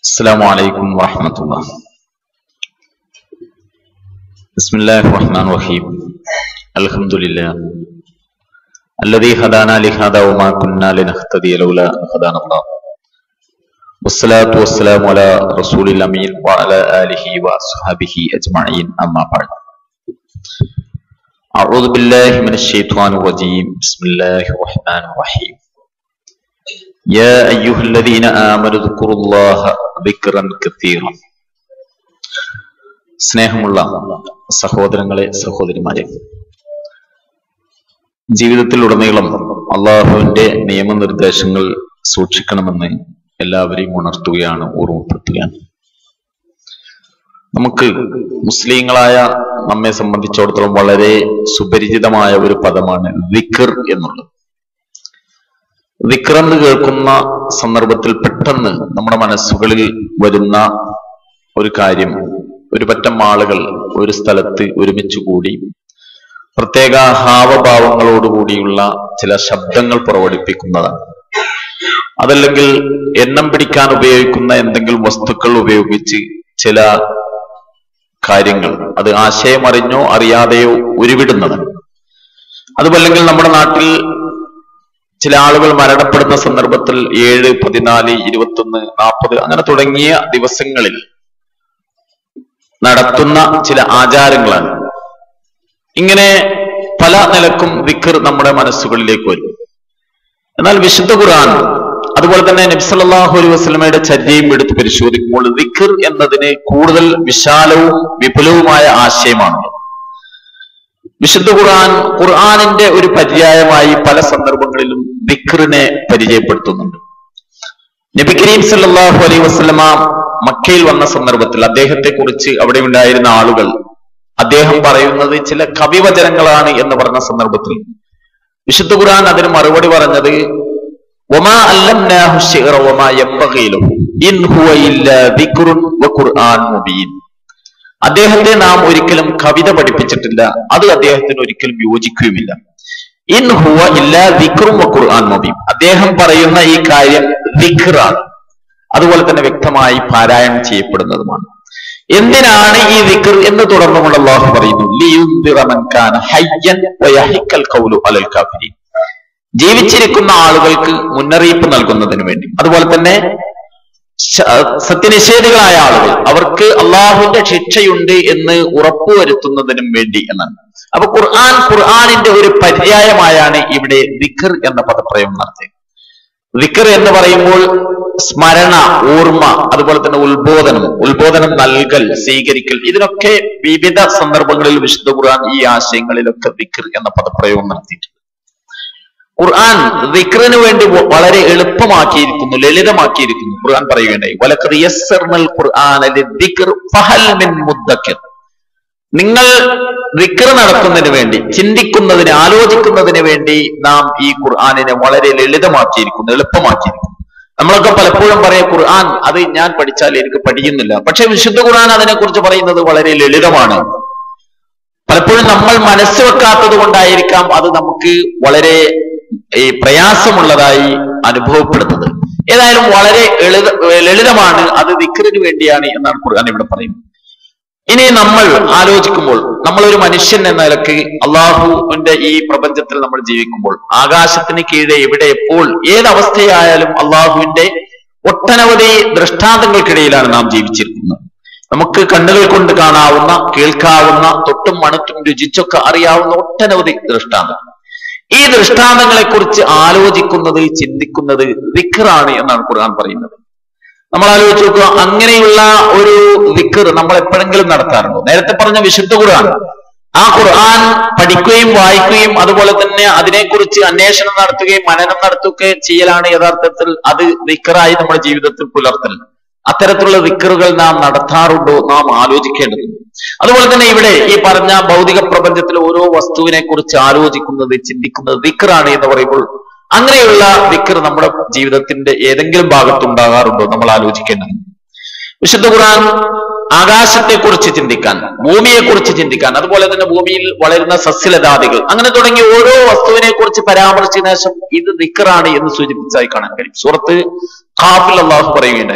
السلام عليكم ورحمة الله بسم الله الرحمن الرحيم الحمد لله الذي هدانا لهذا وما كنا لنهتدي لولا أن هدانا الله والصلاة والسلام على رسول الأمين وعلى آله وأصحابه أجمعين أما بعد أعوذ بالله من الشيطان الرجيم بسم الله الرحمن الرحيم يا أيها الذين آمنوا اذكروا الله ذكرا كثيرا സ്നേഹമുള്ള സഹോദരങ്ങളെ സഹോദരിമാരെ ജീവിതത്തിലുടനീളം അള്ളാഹുവിന്റെ നിയമനിർദ്ദേശങ്ങൾ സൂക്ഷിക്കണമെന്ന് എല്ലാവരെയും ഉണർത്തുകയാണ് ഓർമ്മപ്പെടുത്തുകയാണ് നമുക്ക് മുസ്ലിങ്ങളായ നമ്മെ സംബന്ധിച്ചിടത്തോളം വളരെ സുപരിചിതമായ ഒരു പദമാണ് വിക്കർ എന്നുള്ളത് വിക്രെന്ന് കേൾക്കുന്ന സന്ദർഭത്തിൽ പെട്ടെന്ന് നമ്മുടെ മനസ്സുകളിൽ വരുന്ന ഒരു കാര്യം ഒരു പറ്റം ആളുകൾ ഒരു സ്ഥലത്ത് ഒരുമിച്ച് കൂടി പ്രത്യേക ഹാവഭാവങ്ങളോടുകൂടിയുള്ള ചില ശബ്ദങ്ങൾ പുറപ്പെടുപ്പിക്കുന്നതാണ് അതല്ലെങ്കിൽ എണ്ണം പിടിക്കാൻ ഉപയോഗിക്കുന്ന എന്തെങ്കിലും വസ്തുക്കൾ ഉപയോഗിച്ച് ചില കാര്യങ്ങൾ അത് ആശയമറിഞ്ഞോ അറിയാതെയോ ഉരുവിടുന്നതാണ് അതുമല്ലെങ്കിൽ നമ്മുടെ നാട്ടിൽ ചില ആളുകൾ മരണപ്പെടുന്ന സന്ദർഭത്തിൽ ഏഴ് പതിനാല് ഇരുപത്തൊന്ന് നാൽപ്പത് അങ്ങനെ തുടങ്ങിയ ദിവസങ്ങളിൽ നടത്തുന്ന ചില ആചാരങ്ങളാണ് ഇങ്ങനെ പല നിലക്കും വിക്കർ നമ്മുടെ മനസ്സുകളിലേക്ക് വരും എന്നാൽ വിശുദ്ധ ഖുർആൻ അതുപോലെ തന്നെ നബ്സല്ലാഹു അലൈഹി വസ്ലമയുടെ ചര്യയും എടുത്ത് പരിശോധിക്കുമ്പോൾ വിക്കർ എന്നതിന് കൂടുതൽ വിശാലവും വിപുലവുമായ ആശയമാണുള്ളത് വിശുദ്ധ ഖുർആൻ ഖുർആാനിന്റെ ഒരു പര്യായമായി പല സന്ദർഭങ്ങളിലും ദിക്റിനെ പരിചയപ്പെടുത്തുന്നുണ്ട് നബി കരീം സല്ലാഹു അലൈഹി വസ്ലമ മക്കയിൽ വന്ന സന്ദർഭത്തിൽ അദ്ദേഹത്തെ കുറിച്ച് അവിടെ ഉണ്ടായിരുന്ന ആളുകൾ അദ്ദേഹം പറയുന്നത് ചില കവിവചനങ്ങളാണ് എന്ന് പറഞ്ഞ സന്ദർഭത്തിൽ വിശുദ്ധ ഖുർആൻ അതിന് മറുപടി പറഞ്ഞത് ഒമാ അല്ലംനാഹു ശിഅറ വമാ യംബഗി ലഹു ഇൻ ഹുവ ഇല്ലാ ദിക്റുൻ വഖുർആൻ മുബീൻ അദ്ദേഹത്തെ നാം ഒരിക്കലും കവിത പഠിപ്പിച്ചിട്ടില്ല അത് അദ്ദേഹത്തിന് ഒരിക്കലും യോജിക്കുകയുമില്ല ഇൻ ഹുവ ഇല്ല വിക്രും ഖുർആൻ മുബീം അദ്ദേഹം പറയുന്ന ഈ കാര്യം വിഖ്റാണ് അതുപോലെ തന്നെ വ്യക്തമായി പാരായണം ചെയ്യപ്പെടുന്നതുമാണ് എന്തിനാണ് ഈ വിക്ർ എന്ന് തുടർന്നുകൊണ്ട് അള്ളാഹു പറയുന്നു ലിയുൻദിറ മൻ കാന ഹയ്യൻ വയഹിക്കൽ ഖൗലു അലൽ കാഫിരീൻ ജീവിച്ചിരിക്കുന്ന ആളുകൾക്ക് മുന്നറിയിപ്പ് നൽകുന്നതിന് വേണ്ടി അതുപോലെ തന്നെ സത്യനിഷേധികളായ ആളുകൾ അവർക്ക് അള്ളാഹുവിന്റെ ശിക്ഷയുണ്ട് എന്ന് ഉറപ്പുവരുത്തുന്നതിനും വേണ്ടി എന്നാണ് അപ്പൊ ഖുർആൻ ഖുർആാനിന്റെ ഒരു പര്യായമായാണ് ഇവിടെ വിഖർ എന്ന പദപ്രയോഗം നടത്തിയത് വിഖർ എന്ന് പറയുമ്പോൾ സ്മരണ ഓർമ്മ അതുപോലെ തന്നെ ഉത്ബോധനം ഉത്ബോധനം നൽകൽ സ്വീകരിക്കൽ ഇതിനൊക്കെ വിവിധ സന്ദർഭങ്ങളിൽ വിശുദ്ധ ഖുർആൻ ഈ ആശയങ്ങളിലൊക്കെ വിഖർ എന്ന പദപ്രയോഗം നടത്തിയിട്ടുണ്ട് ഖുർആൻ ദിക്റിന് വേണ്ടി വളരെ എളുപ്പമാക്കിയിരിക്കുന്നു ലളിതമാക്കിയിരിക്കുന്നു ഖുർആൻ പറയുകയുണ്ടായി നിങ്ങൾ ദിക്ർ നടത്തുന്നതിന് വേണ്ടി ചിന്തിക്കുന്നതിന് ആലോചിക്കുന്നതിന് വേണ്ടി നാം ഈ ഖുർആാനിനെ വളരെ ലളിതമാക്കിയിരിക്കുന്നു എളുപ്പമാക്കിയിരിക്കുന്നു നമ്മളൊക്കെ പലപ്പോഴും പറയാം ഖുർആൻ അത് ഞാൻ പഠിച്ചാൽ എനിക്ക് പഠിക്കുന്നില്ല പക്ഷെ വിശുദ്ധ ഖുർആൻ അതിനെക്കുറിച്ച് പറയുന്നത് വളരെ ലളിതമാണ് പലപ്പോഴും നമ്മൾ മനസ്സ് വെക്കാത്തത് കൊണ്ടായിരിക്കാം അത് നമുക്ക് വളരെ ഈ പ്രയാസമുള്ളതായി അനുഭവപ്പെടുന്നത് ഏതായാലും വളരെ എളിത ലളിതമാണ് അത് ദിക്റിന് വേണ്ടിയാണ് എന്നാണ് ഖുർആൻ ഇവിടെ പറയുന്നത് ഇനി നമ്മൾ ആലോചിക്കുമ്പോൾ നമ്മൾ ഒരു മനുഷ്യൻ എന്ന നിലക്ക് അള്ളാഹുവിന്റെ ഈ പ്രപഞ്ചത്തിൽ നമ്മൾ ജീവിക്കുമ്പോൾ ആകാശത്തിന് കീഴെ എവിടെ എപ്പോൾ ഏതവസ്ഥയായാലും അള്ളാഹുവിന്റെ ഒട്ടനവധി ദൃഷ്ടാന്തങ്ങൾക്കിടയിലാണ് നാം ജീവിച്ചിരിക്കുന്നത് നമുക്ക് കണ്ണുകൾ കൊണ്ട് കാണാവുന്ന കേൾക്കാവുന്ന തൊട്ടും മണത്തും രുചിച്ചൊക്കെ അറിയാവുന്ന ഒട്ടനവധി ദൃഷ്ടാന്തങ്ങൾ ഈ ദൃഷ്ടാന്തങ്ങളെ കുറിച്ച് ആലോചിക്കുന്നത് ചിന്തിക്കുന്നത് വിഖറാണ് എന്നാണ് ഖുർആൻ പറയുന്നത് നമ്മൾ ആലോചിച്ച് നോക്കുക അങ്ങനെയുള്ള ഒരു വിക്കർ നമ്മൾ എപ്പോഴെങ്കിലും നടത്താറുണ്ടോ നേരത്തെ പറഞ്ഞ വിശുദ്ധ ഖുർആൻ ആ ഖുർആൻ പഠിക്കുകയും വായിക്കുകയും അതുപോലെ തന്നെ അതിനെക്കുറിച്ച് അന്വേഷണം നടത്തുകയും മനനം നടത്തുകയും ചെയ്യലാണ് യഥാർത്ഥത്തിൽ അത് വിക്കറായി നമ്മുടെ ജീവിതത്തിൽ പുലർത്തൽ അത്തരത്തിലുള്ള വിക്കറുകൾ നാം നടത്താറുണ്ടോ നാം ആലോചിക്കേണ്ടതുണ്ട് അതുപോലെ തന്നെ ഇവിടെ ഈ പറഞ്ഞ ഭൗതിക പ്രപഞ്ചത്തിലെ ഓരോ വസ്തുവിനെ കുറിച്ച് ആലോചിക്കുന്നത് ചിന്തിക്കുന്നത് വിക്കറാണ് എന്ന് പറയുമ്പോൾ അങ്ങനെയുള്ള വിക്കർ നമ്മുടെ ജീവിതത്തിന്റെ ഏതെങ്കിലും ഭാഗത്തുണ്ടാകാറുണ്ടോ നമ്മൾ ആലോചിക്കേണ്ടത് വിശുദ്ധ ഖുർആൻ ആകാശത്തെക്കുറിച്ച് ചിന്തിക്കാൻ ഭൂമിയെക്കുറിച്ച് ചിന്തിക്കാൻ അതുപോലെ തന്നെ ഭൂമിയിൽ വളരുന്ന സസ്യലതാദികൾ അങ്ങനെ തുടങ്ങി ഓരോ വസ്തുവിനെ കുറിച്ച് പരാമർശിച്ച ശേഷം ഇത് ദിക്കറാണ് എന്ന് സൂചിപ്പിച്ചായി കാണാൻ കഴിയും സൂറത്ത് ഖാഫിൽ അള്ളാഹു പറയുകയുണ്ടായി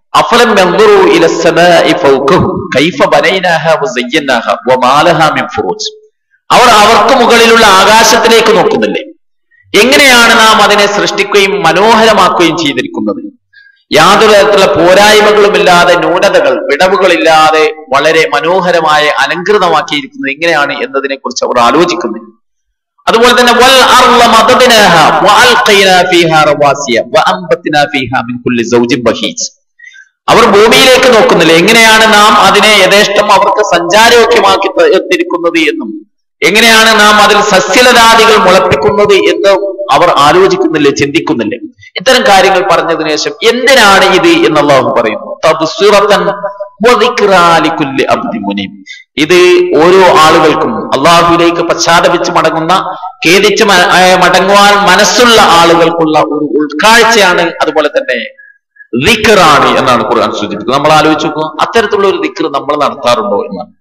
അഫലം ينظروا الى السماء فوقهم كيف بنيناها وزيناها وما لها من فروج അവർ അവർക്ക് മുകളിലുള്ള ആകാശത്തിലേക്ക് നോക്കുന്നില്ലേ എങ്ങനെയാണ് നാം അതിനെ സൃഷ്ടിക്കുകയും മനോഹരമാക്കുകയും ചെയ്തിരിക്കുന്നത് യാതൊരു തരത്തിലുള്ള പോരായ്മകളുമില്ലാതെ ന്യൂനതകൾ വിടവുകളില്ലാതെ വളരെ മനോഹരമായ അലങ്കൃതമാക്കിയിരിക്കുന്നത് എങ്ങനെയാണ് എന്നതിനെ കുറിച്ച് അവർ ആലോചിക്കുന്നില്ല അതുപോലെ തന്നെ വൽ അർള മദദ്നാഹ വഅൽഖൈനാ ഫീഹാ റവാസിയ വഅംബത്നാ ഫീഹാ മിൻ കുല്ലി സൗജിൻ ബഹീജ് അവർ ഭൂമിയിലേക്ക് നോക്കുന്നില്ല എങ്ങനെയാണ് നാം അതിനെ യഥേഷ്ടം അവർക്ക് സഞ്ചാരയോഗ്യമാക്കി എത്തിയിരിക്കുന്നത് എന്നും എങ്ങനെയാണ് നാം അതിൽ സസ്യലതാദികൾ മുളപ്പിക്കുന്നത് എന്ന് അവർ ആലോചിക്കുന്നില്ലേ ചിന്തിക്കുന്നില്ലേ ഇത്തരം കാര്യങ്ങൾ പറഞ്ഞതിനു ശേഷം എന്തിനാണ് ഇത് എന്ന് അള്ളാഹു പറയുന്നു തബ്സിറത്തൻ വദിക്റാ ലികുല്ലി അബ്ദിൻ മുനീബ്. ഇത് ഓരോ ആളുകൾക്കും അള്ളാഹുവിലേക്ക് പശ്ചാത്തപിച്ച് മടങ്ങുന്ന ഖേദിച്ച് മ- ഏ, മടങ്ങുവാൻ മനസ്സുള്ള ആളുകൾക്കുള്ള ഒരു ഉൾക്കാഴ്ചയാണ് അതുപോലെ തന്നെ ദിക്കറാണ് എന്നാണ് ഖുർആൻ സൂചിപ്പിക്കുന്നത് നമ്മൾ ആലോചിച്ച് നോക്കുക അത്തരത്തിലുള്ള ഒരു ദിക്കർ നമ്മൾ നടത്താറുണ്ടോ എന്നാണ്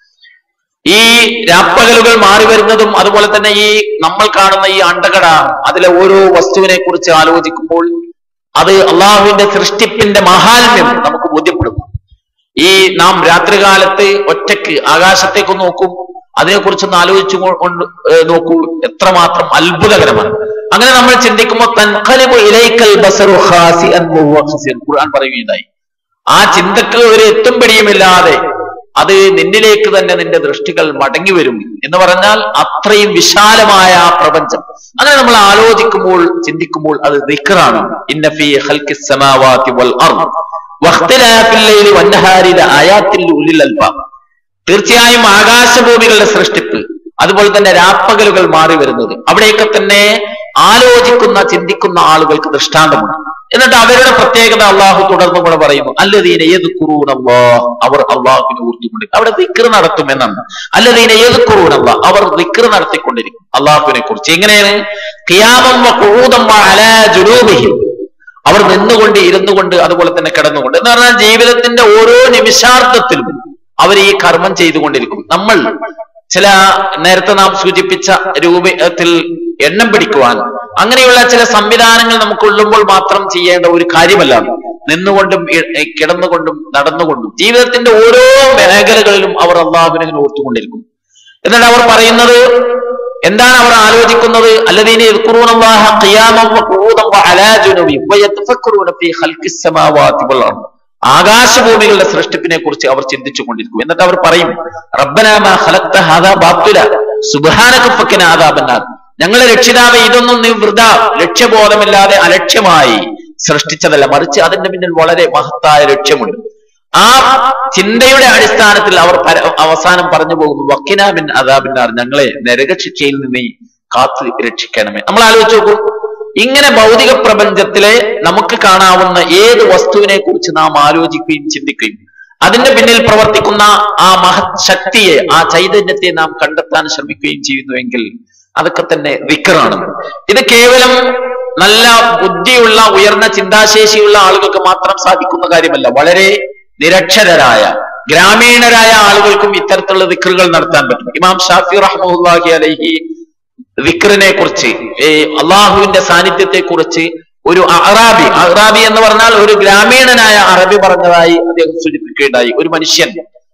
ഈ രാപ്പകലുകൾ മാറി വരുന്നതും അതുപോലെ തന്നെ ഈ നമ്മൾ കാണുന്ന ഈ അണ്ടകട അതിലെ ഓരോ വസ്തുവിനെ കുറിച്ച് ആലോചിക്കുമ്പോൾ അത് അള്ളാഹുവിന്റെ സൃഷ്ടിപ്പിന്റെ മഹാത്മ്യം നമുക്ക് ബോധ്യപ്പെടുന്നു ഈ നാം രാത്രികാലത്ത് ഒറ്റയ്ക്ക് ആകാശത്തേക്ക് നോക്കും അതിനെക്കുറിച്ചൊന്ന് ആലോചിച്ചു കൊ- കൊണ്ട് ഏ, നോക്കൂ എത്രമാത്രം അത്ഭുതകരമാണ് അങ്ങനെ നമ്മൾ ചിന്തിക്കുമ്പോൾ തൻഖലിബു ഇലൈക്കൽ ബസറു ഖാസിഅൻ വഹുവ ഖസിൻ. ഖുർആൻ പറയുകയുണ്ടായി ആ ചിന്തക്ക് ഒരു എത്തും പിടിയുമില്ലാതെ അത് നിന്നിലേക്ക് തന്നെ നിന്റെ ദൃഷ്ടികൾ മടങ്ങി വരും എന്ന് പറഞ്ഞാൽ അത്രയും വിശാലമായ ആ പ്രപഞ്ചം അങ്ങനെ നമ്മൾ ആലോചിക്കുമ്പോൾ ചിന്തിക്കുമ്പോൾ അത് ദിക്റാണ് ഇന്ന ഫീ ഖൽഖിസ് സമാവാതി വൽ അർദ് വഖ്തിലാഫിൽ ലൈലി വന്നഹാരി ലആയാത്തിൽ ഉലിൽ അൽബാബ് തീർച്ചയായും ആകാശഭൂമികളുടെ സൃഷ്ടിപ്പ് അതുപോലെ തന്നെ രാപ്പകലുകൾ മാറി വരുന്നത് അവിടെയൊക്കെ തന്നെ ആലോചിക്കുന്ന ചിന്തിക്കുന്ന ആളുകൾക്ക് ദൃഷ്ടാന്തമുണ്ട് എന്നിട്ട് അവരുടെ പ്രത്യേകത അള്ളാഹു തുടർന്ന് കൂടെ പറയുന്നു അല്ലദീന ഏത് കുറൂണല്ലോ അവർ അള്ളാഹുവിനെ ഊർത്തിക്കൊണ്ട് അവിടെ ദിക്ർ നടത്തും എന്നാണ് അല്ലദീന ഏത് കുറൂണല്ല അവർ ദിക്ർ നടത്തിക്കൊണ്ടിരിക്കും അള്ളാഹുവിനെ കുറിച്ച് എങ്ങനെയാണ് ഖിയാമം വ ഖുഊദം വ അലാ ജുനൂബിഹിം അവർ നിന്നുകൊണ്ട് ഇരുന്നു കൊണ്ട് അതുപോലെ തന്നെ കിടന്നുകൊണ്ട് എന്ന് പറഞ്ഞാൽ ജീവിതത്തിന്റെ ഓരോ നിമിഷാർത്ഥത്തിലും അവർ ഈ കർമ്മം ചെയ്തുകൊണ്ടിരിക്കും നമ്മൾ ചില നേരത്തെ നാം സൂചിപ്പിച്ച രൂപത്തിൽ എണ്ണം പിടിക്കുവാൻ അങ്ങനെയുള്ള ചില സംവിധാനങ്ങൾ നമുക്ക് ഉള്ളുമ്പോൾ മാത്രം ചെയ്യേണ്ട ഒരു കാര്യമല്ല നിന്നുകൊണ്ടും ഇ- ഇ- കിടന്നുകൊണ്ടും നടന്നുകൊണ്ടും ജീവിതത്തിന്റെ ഓരോ മേഖലകളിലും അവർ അള്ളാഹുവിനെ ഇങ്ങനെ ഓർത്തുകൊണ്ടിരിക്കും എന്നിട്ട് അവർ പറയുന്നത് എന്താണ് അവർ ആലോചിക്കുന്നത് അല്ലദീന യദ്കുറൂനല്ലാഹ ഖിയാമൻ വഖൂദൻ വഅലാ ജുനുബി വയതഫക്കറൂന ഫീ ഖൽഖിസ് സമാവാതി വൽ അർദ് ആകാശഭൂമികളുടെ സൃഷ്ടിപ്പിനെ കുറിച്ച് അവർ ചിന്തിച്ചു കൊണ്ടിരിക്കും എന്നിട്ട് അവർ പറയും റബ്ബനാ മാ ഖലഖ്ത ഹാദാ ബാത്തില സുബ്ഹാനക ഫക്കിന ആദാബന്നാർ ഞങ്ങളെ രക്ഷിതാവെ ഇതൊന്നും നീ വൃത ലക്ഷ്യബോധമില്ലാതെ അലക്ഷ്യമായി സൃഷ്ടിച്ചതല്ല മറിച്ച് അതിന്റെ പിന്നിൽ വളരെ മഹത്തായ ലക്ഷ്യമുണ്ട് ആ ചിന്തയുടെ അടിസ്ഥാനത്തിൽ അവർ പര- അവസാനം പറഞ്ഞു പോകുന്നു വക്കിനാബിൻ അദാബിന്നാർ ഞങ്ങളെ നരകശിക്ഷയിൽ നിന്ന് നീ കാത്തു രക്ഷിക്കണമേ നമ്മൾ ആലോചിച്ച് നോക്കൂ ഇങ്ങനെ ഭൗതിക പ്രപഞ്ചത്തിലെ നമുക്ക് കാണാവുന്ന ഏത് വസ്തുവിനെ കുറിച്ച് നാം ആലോചിക്കുകയും ചിന്തിക്കുകയും അതിന്റെ പിന്നിൽ പ്രവർത്തിക്കുന്ന ആ മഹത് ശക്തിയെ ആ ചൈതന്യത്തെ നാം കണ്ടെത്താൻ ശ്രമിക്കുകയും ചെയ്യുന്നുവെങ്കിൽ അതൊക്കെ തന്നെ വിക്കറാണ് ഇത് കേവലം നല്ല ബുദ്ധിയുള്ള ഉയർന്ന ചിന്താശേഷിയുള്ള ആളുകൾക്ക് മാത്രം സാധിക്കുന്ന കാര്യമല്ല വളരെ നിരക്ഷരരായ ഗ്രാമീണരായ ആളുകൾക്കും ഇത്തരത്തിലുള്ള വിക്രുകൾ നടത്താൻ പറ്റും ഇമാം ഷാഫി റഹ്മുല്ലാഹി അലൈഹി വിക്രിനെ കുറിച്ച് ഈ അള്ളാഹുവിന്റെ സാന്നിധ്യത്തെ കുറിച്ച് ഒരു അറാബി അറാബി എന്ന് പറഞ്ഞാൽ ഒരു ഗ്രാമീണനായ അറബി പറഞ്ഞതായി അദ്ദേഹം സൂചിപ്പിക്കുകയുണ്ടായി ഒരു മനുഷ്യൻ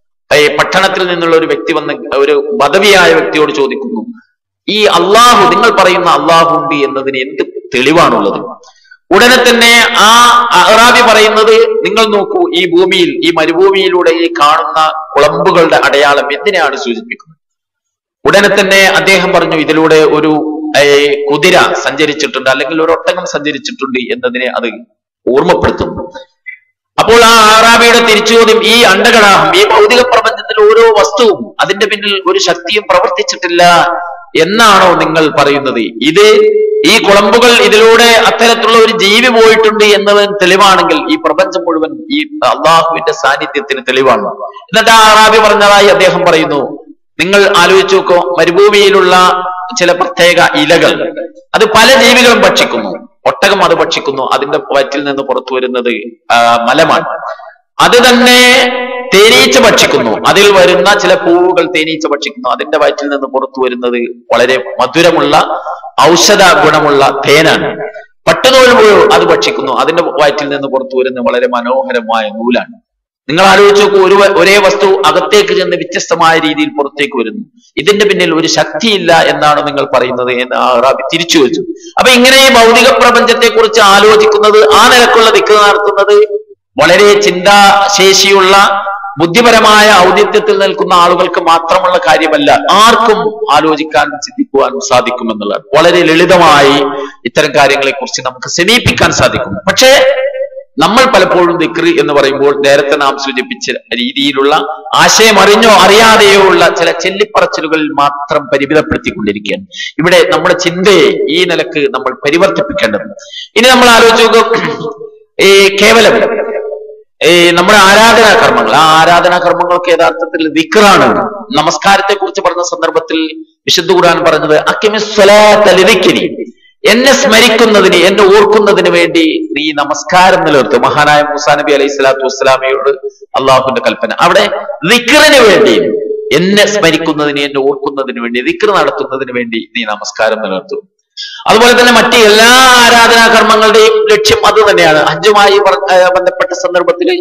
ഈ പട്ടണത്തിൽ നിന്നുള്ള ഒരു വ്യക്തി വന്ന് ഒരു പദവിയായ വ്യക്തിയോട് ചോദിക്കുന്നു ഈ അള്ളാഹു നിങ്ങൾ പറയുന്ന അള്ളാഹു ഉണ്ട് എന്നതിന് എന്ത് തെളിവാണുള്ളത് ഉടനെ തന്നെ ആ അറാബി പറയുന്നത് നിങ്ങൾ നോക്കൂ ഈ ഭൂമിയിൽ ഈ മരുഭൂമിയിലൂടെ ഈ കാണുന്ന കുളമ്പുകളുടെ അടയാളം എന്തിനാണ് സൂചിപ്പിക്കുന്നത് ഉടനെ തന്നെ അദ്ദേഹം പറഞ്ഞു ഇതിലൂടെ ഒരു ഏ, കുതിര സഞ്ചരിച്ചിട്ടുണ്ട് അല്ലെങ്കിൽ ഒരു ഒട്ടകം സഞ്ചരിച്ചിട്ടുണ്ട് എന്നതിനെ അത് ഓർമ്മപ്പെടുത്തുന്നു അപ്പോൾ ആ ആറാബിയുടെ തിരിച്ചുചോദ്യം ഈ അണ്ടകടാഹം ഈ ഭൗതിക പ്രപഞ്ചത്തിൽ ഓരോ വസ്തുവും അതിന്റെ പിന്നിൽ ഒരു ശക്തിയും പ്രവർത്തിച്ചിട്ടില്ല എന്നാണോ നിങ്ങൾ പറയുന്നത് ഇത് ഈ കുളമ്പുകൾ ഇതിലൂടെ അത്തരത്തിലുള്ള ഒരു ജീവി പോയിട്ടുണ്ട് എന്നതിന് തെളിവാണെങ്കിൽ ഈ പ്രപഞ്ചം മുഴുവൻ ഈ അള്ളാഹുവിന്റെ സാന്നിധ്യത്തിന് തെളിവാണ് എന്നിട്ട് ആ അറാബി പറഞ്ഞതായി അദ്ദേഹം പറയുന്നു നിങ്ങൾ ആലോചിച്ച് നോക്കോ മരുഭൂമിയിലുള്ള ചില പ്രത്യേക ഇലകൾ അത് പല ജീവികളും ഭക്ഷിക്കുന്നു ഒട്ടകം അത് ഭക്ഷിക്കുന്നു അതിന്റെ വയറ്റിൽ നിന്ന് പുറത്തു വരുന്നത് ആ, മലമാണ് അത് തന്നെ തേനീച്ച ഭക്ഷിക്കുന്നു അതിൽ വരുന്ന ചില പൂവുകൾ തേനീച്ച ഭക്ഷിക്കുന്നു അതിന്റെ വയറ്റിൽ നിന്ന് പുറത്തു വരുന്നത് വളരെ മധുരമുള്ള ഔഷധ ഗുണമുള്ള തേനാണ് പട്ടുനൂൽ മുഴുവൻ അത് ഭക്ഷിക്കുന്നു അതിന്റെ വയറ്റിൽ നിന്ന് പുറത്തു വരുന്ന വളരെ മനോഹരമായ നൂലാണ് നിങ്ങൾ ആലോചിച്ച് നോക്കൂ ഒരു വ- ഒരേ വസ്തു അകത്തേക്ക് ചെന്ന് വ്യത്യസ്തമായ രീതിയിൽ പുറത്തേക്ക് വരുന്നു ഇതിന്റെ പിന്നിൽ ഒരു ശക്തിയില്ല എന്നാണ് നിങ്ങൾ പറയുന്നത് എന്ന് ആ റാബി തിരിച്ചു വെച്ചു അപ്പൊ ഇങ്ങനെ ഈ ഭൗതിക പ്രപഞ്ചത്തെ കുറിച്ച് ആലോചിക്കുന്നത് ആ നിലക്കുള്ള ദിക്ക് നടത്തുന്നത് വളരെ ചിന്താശേഷിയുള്ള ബുദ്ധിപരമായ ഔദിത്യത്തിൽ നിൽക്കുന്ന ആളുകൾക്ക് മാത്രമുള്ള കാര്യമല്ല ആർക്കും ആലോചിക്കാനും ചിന്തിക്കുവാനും സാധിക്കുമെന്നുള്ളത് വളരെ ലളിതമായി ഇത്തരം കാര്യങ്ങളെ കുറിച്ച് നമുക്ക് സമീപിക്കാൻ സാധിക്കും പക്ഷേ നമ്മൾ പലപ്പോഴും ദിക്റ് എന്ന് പറയുമ്പോൾ നേരത്തെ നാം സൂചിപ്പിച്ച രീതിയിലുള്ള ആശയം അറിഞ്ഞോ അറിയാതെയോ ഉള്ള ചില ചെല്ലിപ്പറച്ചിലുകളിൽ മാത്രം പരിമിതപ്പെടുത്തിക്കൊണ്ടിരിക്കുകയാണ് ഇവിടെ നമ്മുടെ ചിന്തയെ ഈ നിലക്ക് നമ്മൾ പരിവർത്തിപ്പിക്കേണ്ടതുണ്ട് ഇനി നമ്മൾ ആലോചിച്ച് നോക്കും ഈ കേവലം ഈ നമ്മുടെ ആരാധനാ കർമ്മങ്ങൾ ആ ആരാധനാ കർമ്മങ്ങൾക്ക് യഥാർത്ഥത്തിൽ വിക്റാണ് നമസ്കാരത്തെ കുറിച്ച് പറഞ്ഞ സന്ദർഭത്തിൽ വിശുദ്ധ ഖുർആൻ പറഞ്ഞത് അക്കിമിസ്വലാത്തലിരിക്കരി എന്നെ സ്മരിക്കുന്നതിന് എന്നെ ഓർക്കുന്നതിന് വേണ്ടി നീ നമസ്കാരം നിലനിർത്തു മഹാനായ മൂസാ നബി അലൈഹി സ്വലാത്തു വസ്സലാമയോട് അള്ളാഹുവിന്റെ കൽപ്പന അവിടെ വിക്റിന് വേണ്ടി എന്നെ സ്മരിക്കുന്നതിന് എന്നെ ഓർക്കുന്നതിന് വേണ്ടി വിക്ർ നടത്തുന്നതിന് വേണ്ടി നീ നമസ്കാരം നിലനിർത്തു അതുപോലെ തന്നെ മറ്റ് എല്ലാ ആരാധനാ കർമ്മങ്ങളുടെയും ലക്ഷ്യം അത് തന്നെയാണ് ഹജ്ജുമായി പറ- ഏർ ബന്ധപ്പെട്ട സന്ദർഭത്തിൽ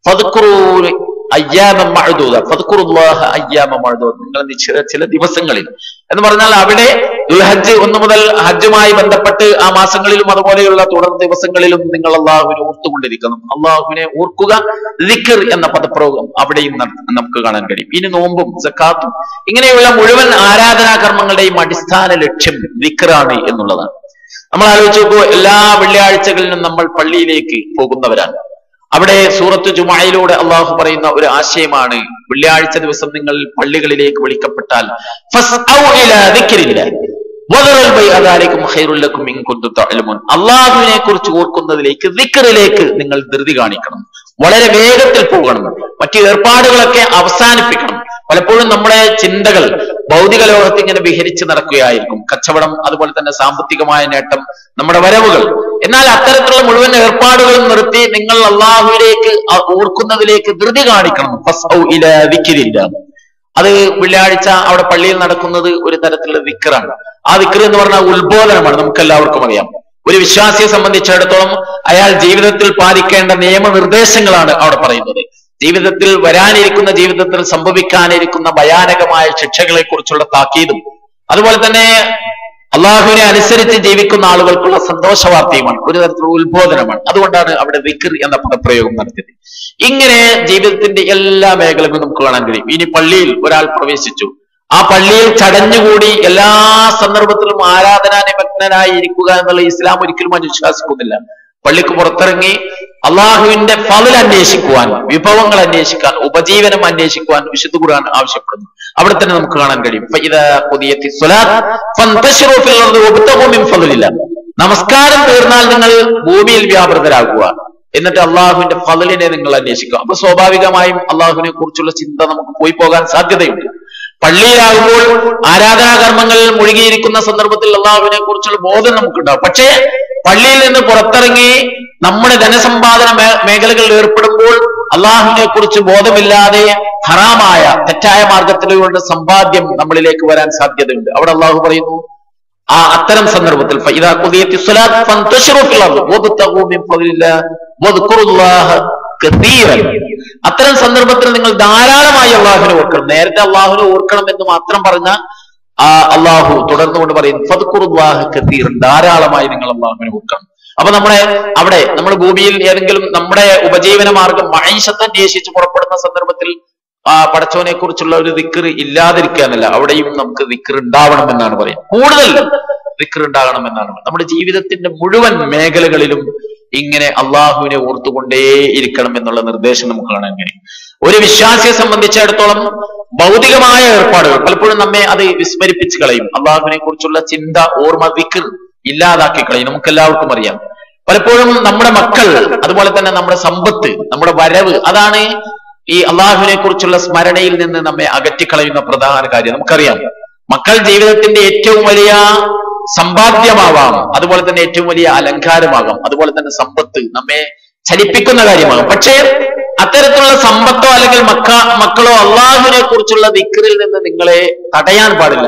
അയ്യാമം മഴുതൂത ഫതുക്കുറുല്ലാഹ അയ്യാമം മഴുതൂത നിങ്ങൾ നിശ്ചിത ചില ദിവസങ്ങളിൽ എന്ന് പറഞ്ഞാൽ അവിടെ ദുൽഹജ്ജ് ഒന്ന് മുതൽ ഹജ്ജുമായി ബന്ധപ്പെട്ട് ആ മാസങ്ങളിലും അതുപോലെയുള്ള തുടർ ദിവസങ്ങളിലും നിങ്ങൾ അള്ളാഹുവിനെ ഓർത്തുകൊണ്ടിരിക്കണം അള്ളാഹുവിനെ ഓർക്കുക ദിക്കർ എന്ന പദപ്രയോഗം അവിടെയും ന- നമുക്ക് കാണാൻ കഴിയും ഇനി നോമ്പും സക്കാത്തും ഇങ്ങനെയുള്ള മുഴുവൻ ആരാധനാ കർമ്മങ്ങളുടെയും അടിസ്ഥാന ലക്ഷ്യം ദിക്കറാണ് എന്നുള്ളതാണ് നമ്മൾ ആലോചിച്ച് നോക്കൂ എല്ലാ വെള്ളിയാഴ്ചകളിലും നമ്മൾ പള്ളിയിലേക്ക് പോകുന്നവരാണ് അവിടെ സൂറത്ത് ജുമായിലൂടെ അള്ളാഹു പറയുന്ന ഒരു ആശയമാണ് വെള്ളിയാഴ്ച ദിവസം നിങ്ങൾ പള്ളികളിലേക്ക് വിളിക്കപ്പെട്ടാൽ ഫസ്ഔ ഇലാ ദിക്രില്ലാഹ്. വദറൽ ബൈഅ ദാലികും ഖൈറുൽ ലക്കും ഇൻ കുന്തും തഅലമുൻ. അള്ളാഹുവിനെ കുറിച്ച് ഓർക്കുന്നതിലേക്ക് ദിക്റിലേക്ക് നിങ്ങൾ ധൃതി കാണിക്കണം വളരെ വേഗത്തിൽ പോകണം മറ്റു ഏർപ്പാടുകളൊക്കെ അവസാനിപ്പിക്കണം പലപ്പോഴും നമ്മുടെ ചിന്തകൾ ഭൗതിക ലോകത്ത് ഇങ്ങനെ വിഹരിച്ച് നടക്കുകയായിരിക്കും കച്ചവടം അതുപോലെ തന്നെ സാമ്പത്തികമായ നേട്ടം നമ്മുടെ വരവുകൾ എന്നാൽ അത്തരത്തിലുള്ള മുഴുവൻ ഏർപ്പാടുകളും നിർത്തി നിങ്ങൾ അള്ളാഹുവിലേക്ക് അ- ഓർക്കുന്നതിലേക്ക് ധൃതി കാണിക്കണം ഫസ്ഔ ഇലാ ദിക്രില്ലാഹ്. അത് വെള്ളിയാഴ്ച അവിടെ പള്ളിയിൽ നടക്കുന്നത് ഒരു തരത്തിലുള്ള വിക്റാണ് ആ വിക്ർ എന്ന് പറഞ്ഞാൽ ഉത്ബോധനമാണ് നമുക്ക് എല്ലാവർക്കും അറിയാം ഒരു വിശ്വാസിയെ സംബന്ധിച്ചിടത്തോളം അയാൾ ജീവിതത്തിൽ പാലിക്കേണ്ട നിയമനിർദ്ദേശങ്ങളാണ് അവിടെ പറയുന്നത് ജീവിതത്തിൽ വരാനിരിക്കുന്ന ജീവിതത്തിൽ സംഭവിക്കാനിരിക്കുന്ന ഭയാനകമായ ശിക്ഷകളെ കുറിച്ചുള്ള താക്കീതും അതുപോലെ തന്നെ അള്ളാഹുവിനെ അനുസരിച്ച് ജീവിക്കുന്ന ആളുകൾക്കുള്ള സന്തോഷ വാർത്തയുമാണ് ഒരു തരത്തിലുള്ള ഉത്ബോധനമാണ് അതുകൊണ്ടാണ് അവിടെ വിക്ർ എന്ന പദപ്രയോഗം നടത്തിയത് ഇങ്ങനെ ജീവിതത്തിന്റെ എല്ലാ മേഖലകളും നമുക്ക് കാണാൻ കഴിയും ഇനി പള്ളിയിൽ ഒരാൾ പ്രവേശിച്ചു ആ പള്ളിയിൽ ചടഞ്ഞുകൂടി എല്ലാ സന്ദർഭത്തിലും ആരാധനാ നിമഗ്നനായി ഇരിക്കുക എന്നുള്ള ഇസ്ലാം ഒരിക്കലും അനുശാസിക്കുന്നില്ല പള്ളിക്ക് പുറത്തിറങ്ങി അള്ളാഹുവിന്റെ ഫതിൽ അന്വേഷിക്കുവാൻ വിഭവങ്ങൾ അന്വേഷിക്കാൻ ഉപജീവനം അന്വേഷിക്കുവാൻ വിശുദ്ധ ഖുർആൻ ആവശ്യപ്പെടുന്നു അവിടെ തന്നെ നമുക്ക് കാണാൻ കഴിയും ഫഇദാ ഖുദിയത്തി സ്വലാത്ത് ഫന്തശിറൂ ഫിൽ അർദി വബ്തഗൂ മിൻ ഫളില്ലാ. നമസ്കാരം തീർന്നാൽ നിങ്ങൾ ഭൂമിയിൽ വ്യാപൃതരാകുക എന്നിട്ട് അള്ളാഹുവിന്റെ ഫതിലിനെ നിങ്ങൾ അന്വേഷിക്കുക അപ്പൊ സ്വാഭാവികമായും അള്ളാഹുവിനെ കുറിച്ചുള്ള ചിന്ത നമുക്ക് പോയി പോകാൻ സാധ്യതയുണ്ട് പള്ളിയിലാകുമ്പോൾ ആരാധനാകർമ്മങ്ങളിൽ മുഴുകിയിരിക്കുന്ന സന്ദർഭത്തിൽ അള്ളാഹുവിനെ കുറിച്ചുള്ള ബോധം നമുക്കുണ്ടാവും പക്ഷേ പള്ളിയിൽ നിന്ന് പുറത്തിറങ്ങി നമ്മുടെ ധനസമ്പാദന മേ- മേഖലകളിൽ ഏർപ്പെടുമ്പോൾ അള്ളാഹുവിനെ കുറിച്ച് ബോധമില്ലാതെ ഹറാമായ തെറ്റായ മാർഗത്തിലൂടെ സമ്പാദ്യം നമ്മളിലേക്ക് വരാൻ സാധ്യതയുണ്ട് അവിടെ അള്ളാഹു പറയുന്നു ആ അത്തരം സന്ദർഭത്തിൽ ഫഇദാ ഖുദിയത്തി സ്വലാത്ത് ഫന്തശിറൂ ഫിൽ അർദ് വബ്തഗൂ മിൻ ഫളില്ലാഹ് വദ്കുറുല്ലാഹ കതീറൻ അത്തരം സന്ദർഭത്തിൽ നിങ്ങൾ ധാരാളമായി അള്ളാഹുവിനെ ഓർക്കണം നേരത്തെ അള്ളാഹുവിനെ ഓർക്കണം എന്ന് മാത്രം പറഞ്ഞ ആ അള്ളാഹു തുടർന്നുകൊണ്ട് പറയും ഫദ്കുറുല്ലാഹ കതീറൻ ധാരാളമായി നിങ്ങൾ അള്ളാഹുവിനെ ഓർക്കണം അപ്പൊ നമ്മുടെ അവിടെ നമ്മൾ ഭൂമിയിൽ ഏതെങ്കിലും നമ്മുടെ ഉപജീവന മാർഗം മഴീശത്ത് അന്വേഷിച്ച് പുറപ്പെടുന്ന സന്ദർഭത്തിൽ ആ പടച്ചവനെ കുറിച്ചുള്ള ഒരു ദിക്കർ ഇല്ലാതിരിക്കുക എന്നല്ല അവിടെയും നമുക്ക് ദിക്കർ ഉണ്ടാവണം എന്നാണ് പറയാം കൂടുതൽ ദിക്കർ ഉണ്ടാകണം എന്നാണ് നമ്മുടെ ജീവിതത്തിന്റെ മുഴുവൻ മേഖലകളിലും ഇങ്ങനെ അള്ളാഹുവിനെ ഓർത്തുകൊണ്ടേ ഇരിക്കണം എന്നുള്ള നിർദ്ദേശം നമുക്ക് കാണാൻ കഴിയും ഒരു വിശ്വാസിയെ സംബന്ധിച്ചിടത്തോളം ഭൗതികമായ ഏർപ്പാടുകൾ പലപ്പോഴും നമ്മെ അത് വിസ്മരിപ്പിച്ച് കളയും അള്ളാഹുവിനെ കുറിച്ചുള്ള ചിന്ത ഓർമ്മ ദിക്കർ ഇല്ലാതാക്കി കളയും നമുക്ക് എല്ലാവർക്കും അറിയാം പലപ്പോഴും നമ്മുടെ മക്കൾ അതുപോലെ തന്നെ നമ്മുടെ സമ്പത്ത് നമ്മുടെ വരവ് അതാണ് ഈ അള്ളാഹുവിനെ കുറിച്ചുള്ള സ്മരണയിൽ നിന്ന് നമ്മെ അകറ്റിക്കളയുന്ന പ്രധാന കാര്യം നമുക്കറിയാം മക്കൾ ജീവിതത്തിന്റെ ഏറ്റവും വലിയ സമ്പാദ്യമാവാം അതുപോലെ തന്നെ ഏറ്റവും വലിയ അലങ്കാരമാകാം അതുപോലെ തന്നെ സമ്പത്ത് നമ്മെ ചലിപ്പിക്കുന്ന കാര്യമാകും പക്ഷേ അത്തരത്തിലുള്ള സമ്പത്തോ അല്ലെങ്കിൽ മക്ക മക്കളോ അള്ളാഹുവിനെ കുറിച്ചുള്ള ദിക്കറിൽ നിന്ന് നിങ്ങളെ തടയാൻ പാടില്ല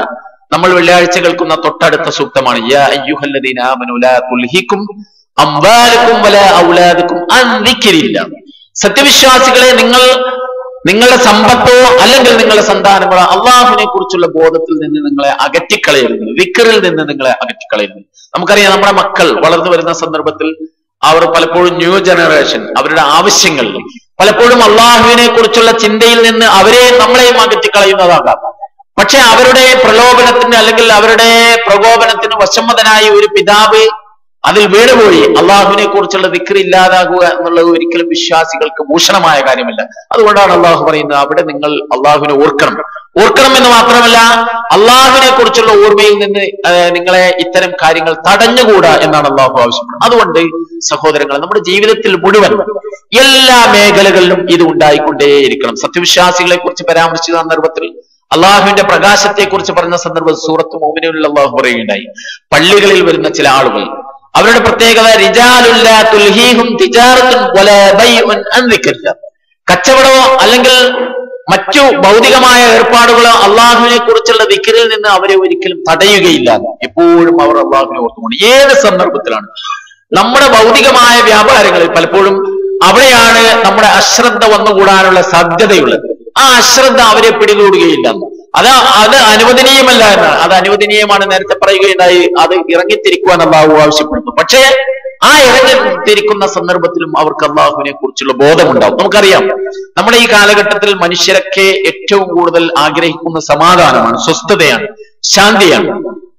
നമ്മൾ വെള്ളിയാഴ്ച കേൾക്കുന്ന തൊട്ടടുത്ത സൂക്തമാണ് യാ അയ്യുഹല്ലദീന ആമനു ലാ തുൽഹിക്കും അംവാലുക്കും വലാ ഔലാദുക്കും അൻ ദിക്രില്ല സത്യവിശ്വാസികളെ നിങ്ങൾ നിങ്ങളുടെ സമ്പത്തോ അല്ലെങ്കിൽ നിങ്ങളുടെ സന്താനങ്ങളോ അള്ളാഹുവിനെ കുറിച്ചുള്ള ബോധത്തിൽ നിന്ന് നിങ്ങളെ അകറ്റിക്കളയരുത് വിക്കറിൽ നിന്ന് നിങ്ങളെ അകറ്റിക്കളയരുത് നമുക്കറിയാം നമ്മുടെ മക്കൾ വളർന്നു വരുന്ന സന്ദർഭത്തിൽ അവർ പലപ്പോഴും ന്യൂ ജനറേഷൻ അവരുടെ ആവശ്യങ്ങൾ പലപ്പോഴും അള്ളാഹുവിനെ കുറിച്ചുള്ള ചിന്തയിൽ നിന്ന് അവരെ നമ്മളെയും അകറ്റിക്കളയുന്നതാകാം പക്ഷെ അവരുടെ പ്രലോഭനത്തിന് അല്ലെങ്കിൽ അവരുടെ പ്രകോപനത്തിന് വശമ്മതനായ ഒരു പിതാവ് അതിൽ വീണുപോയി അള്ളാഹുവിനെ കുറിച്ചുള്ള ദിക്രി ഇല്ലാതാകുക എന്നുള്ളത് ഒരിക്കലും വിശ്വാസികൾക്ക് ഭൂഷണമായ കാര്യമല്ല അതുകൊണ്ടാണ് അള്ളാഹു പറയുന്നത് അവിടെ നിങ്ങൾ അള്ളാഹുവിനെ ഓർക്കണം ഓർക്കണം എന്ന് മാത്രമല്ല അള്ളാഹുവിനെ കുറിച്ചുള്ള ഓർമ്മയിൽ നിന്ന് ആ, നിങ്ങളെ ഇത്തരം കാര്യങ്ങൾ തടഞ്ഞുകൂടാ എന്നാണ് അള്ളാഹു ആവശ്യപ്പെടുന്നത് അതുകൊണ്ട് സഹോദരങ്ങൾ നമ്മുടെ ജീവിതത്തിൽ മുഴുവൻ എല്ലാ മേഖലകളിലും ഇത് ഉണ്ടായിക്കൊണ്ടേയിരിക്കണം സത്യവിശ്വാസികളെ കുറിച്ച് പരാമർശിച്ച സന്ദർഭത്തിൽ അള്ളാഹുവിന്റെ പ്രകാശത്തെ കുറിച്ച് പറഞ്ഞ സന്ദർഭത്തിൽ സൂറത്ത് മോമിനുള്ള അള്ളാഹു പറയുകയുണ്ടായി പള്ളികളിൽ വരുന്ന ചില ആളുകൾ അവരുടെ പ്രത്യേകത റിജാലുല്ല തുൽഹീഹും തിജാറത്തുൻ വലാ ബൈഉൻ അൻ ദിക്രില്ലാ. കച്ചവടമോ അല്ലെങ്കിൽ മറ്റു ഭൗതികമായ ഏർപ്പാടുകളോ അള്ളാഹുവിനെ കുറിച്ചുള്ള ദിക്റിൽ നിന്ന് അവരെ ഒരിക്കലും തടയുകയില്ല എപ്പോഴും അവർ അള്ളാഹുവിനെ ഓർത്തുകൊണ്ട് ഏത് സന്ദർഭത്തിലാണ് നമ്മുടെ ഭൗതികമായ വ്യാപാരങ്ങളിൽ പലപ്പോഴും അവിടെയാണ് നമ്മുടെ അശ്രദ്ധ വന്നുകൂടാനുള്ള സാധ്യതയുള്ളത് ആ അശ്രദ്ധ അവരെ പിടികൂടുകയില്ല അത് അത് അനുവദനീയമല്ല എന്നാണ് അത് അനുവദനീയമാണ് നേരത്തെ പറയുകയുണ്ടായി അത് ഇറങ്ങിത്തിരിക്കുവാൻ അള്ളാഹു ആവശ്യപ്പെടുന്നു പക്ഷേ ആ ഇറങ്ങിത്തിരിക്കുന്ന സന്ദർഭത്തിലും അവർക്ക് അള്ളാഹുവിനെ കുറിച്ചുള്ള ബോധമുണ്ടാവും നമുക്കറിയാം നമ്മുടെ ഈ കാലഘട്ടത്തിൽ മനുഷ്യരൊക്കെ ഏറ്റവും കൂടുതൽ ആഗ്രഹിക്കുന്ന സമാധാനമാണ് സ്വസ്ഥതയാണ് ശാന്തിയാണ്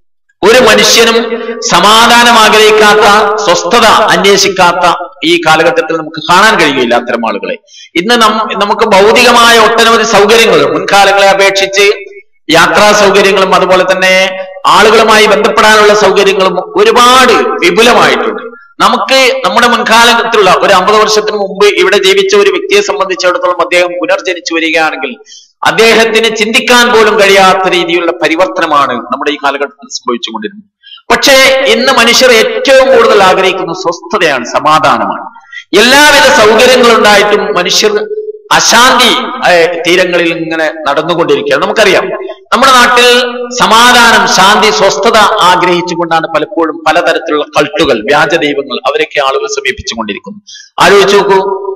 ഒരു മനുഷ്യനും സമാധാനം ആഗ്രഹിക്കാത്ത സ്വസ്ഥത അന്വേഷിക്കാത്ത ഈ കാലഘട്ടത്തിൽ നമുക്ക് കാണാൻ കഴിയുകയില്ല അത്തരം ആളുകളെ ഇന്ന് നം- നമുക്ക് ഭൗതികമായ ഒട്ടനവധി സൗകര്യങ്ങൾ മുൻകാലങ്ങളെ അപേക്ഷിച്ച് യാത്രാ സൗകര്യങ്ങളും അതുപോലെ തന്നെ ആളുകളുമായി ബന്ധപ്പെടാനുള്ള സൗകര്യങ്ങളും ഒരുപാട് വിപുലമായിട്ടുണ്ട് നമുക്ക് നമ്മുടെ മുൻകാലത്തിലുള്ള ഒരു അമ്പത് വർഷത്തിന് മുമ്പ് ഇവിടെ ജീവിച്ച ഒരു വ്യക്തിയെ സംബന്ധിച്ചിടത്തോളം അദ്ദേഹം പുനർജനിച്ചു വരികയാണെങ്കിൽ അദ്ദേഹത്തിന് ചിന്തിക്കാൻ പോലും കഴിയാത്ത രീതിയിലുള്ള പരിവർത്തനമാണ് നമ്മുടെ ഈ കാലഘട്ടത്തിൽ സംഭവിച്ചുകൊണ്ടിരുന്നത് പക്ഷേ ഇന്ന് മനുഷ്യർ ഏറ്റവും കൂടുതൽ ആഗ്രഹിക്കുന്ന സ്വസ്ഥതയാണ് സമാധാനമാണ് എല്ലാവിധ സൗകര്യങ്ങളും ഉണ്ടായിട്ടും മനുഷ്യർ അശാന്തി ഏഹ്, തീരങ്ങളിൽ ഇങ്ങനെ നടന്നുകൊണ്ടിരിക്കുകയാണ് നമുക്കറിയാം നമ്മുടെ നാട്ടിൽ സമാധാനം ശാന്തി സ്വസ്ഥത ആഗ്രഹിച്ചുകൊണ്ടാണ് പലപ്പോഴും പലതരത്തിലുള്ള കൾട്ടുകൾ വ്യാജ ദൈവങ്ങൾ അവരൊക്കെ ആളുകൾ സമീപിച്ചുകൊണ്ടിരിക്കുന്നു ആലോചിച്ച് നോക്കൂ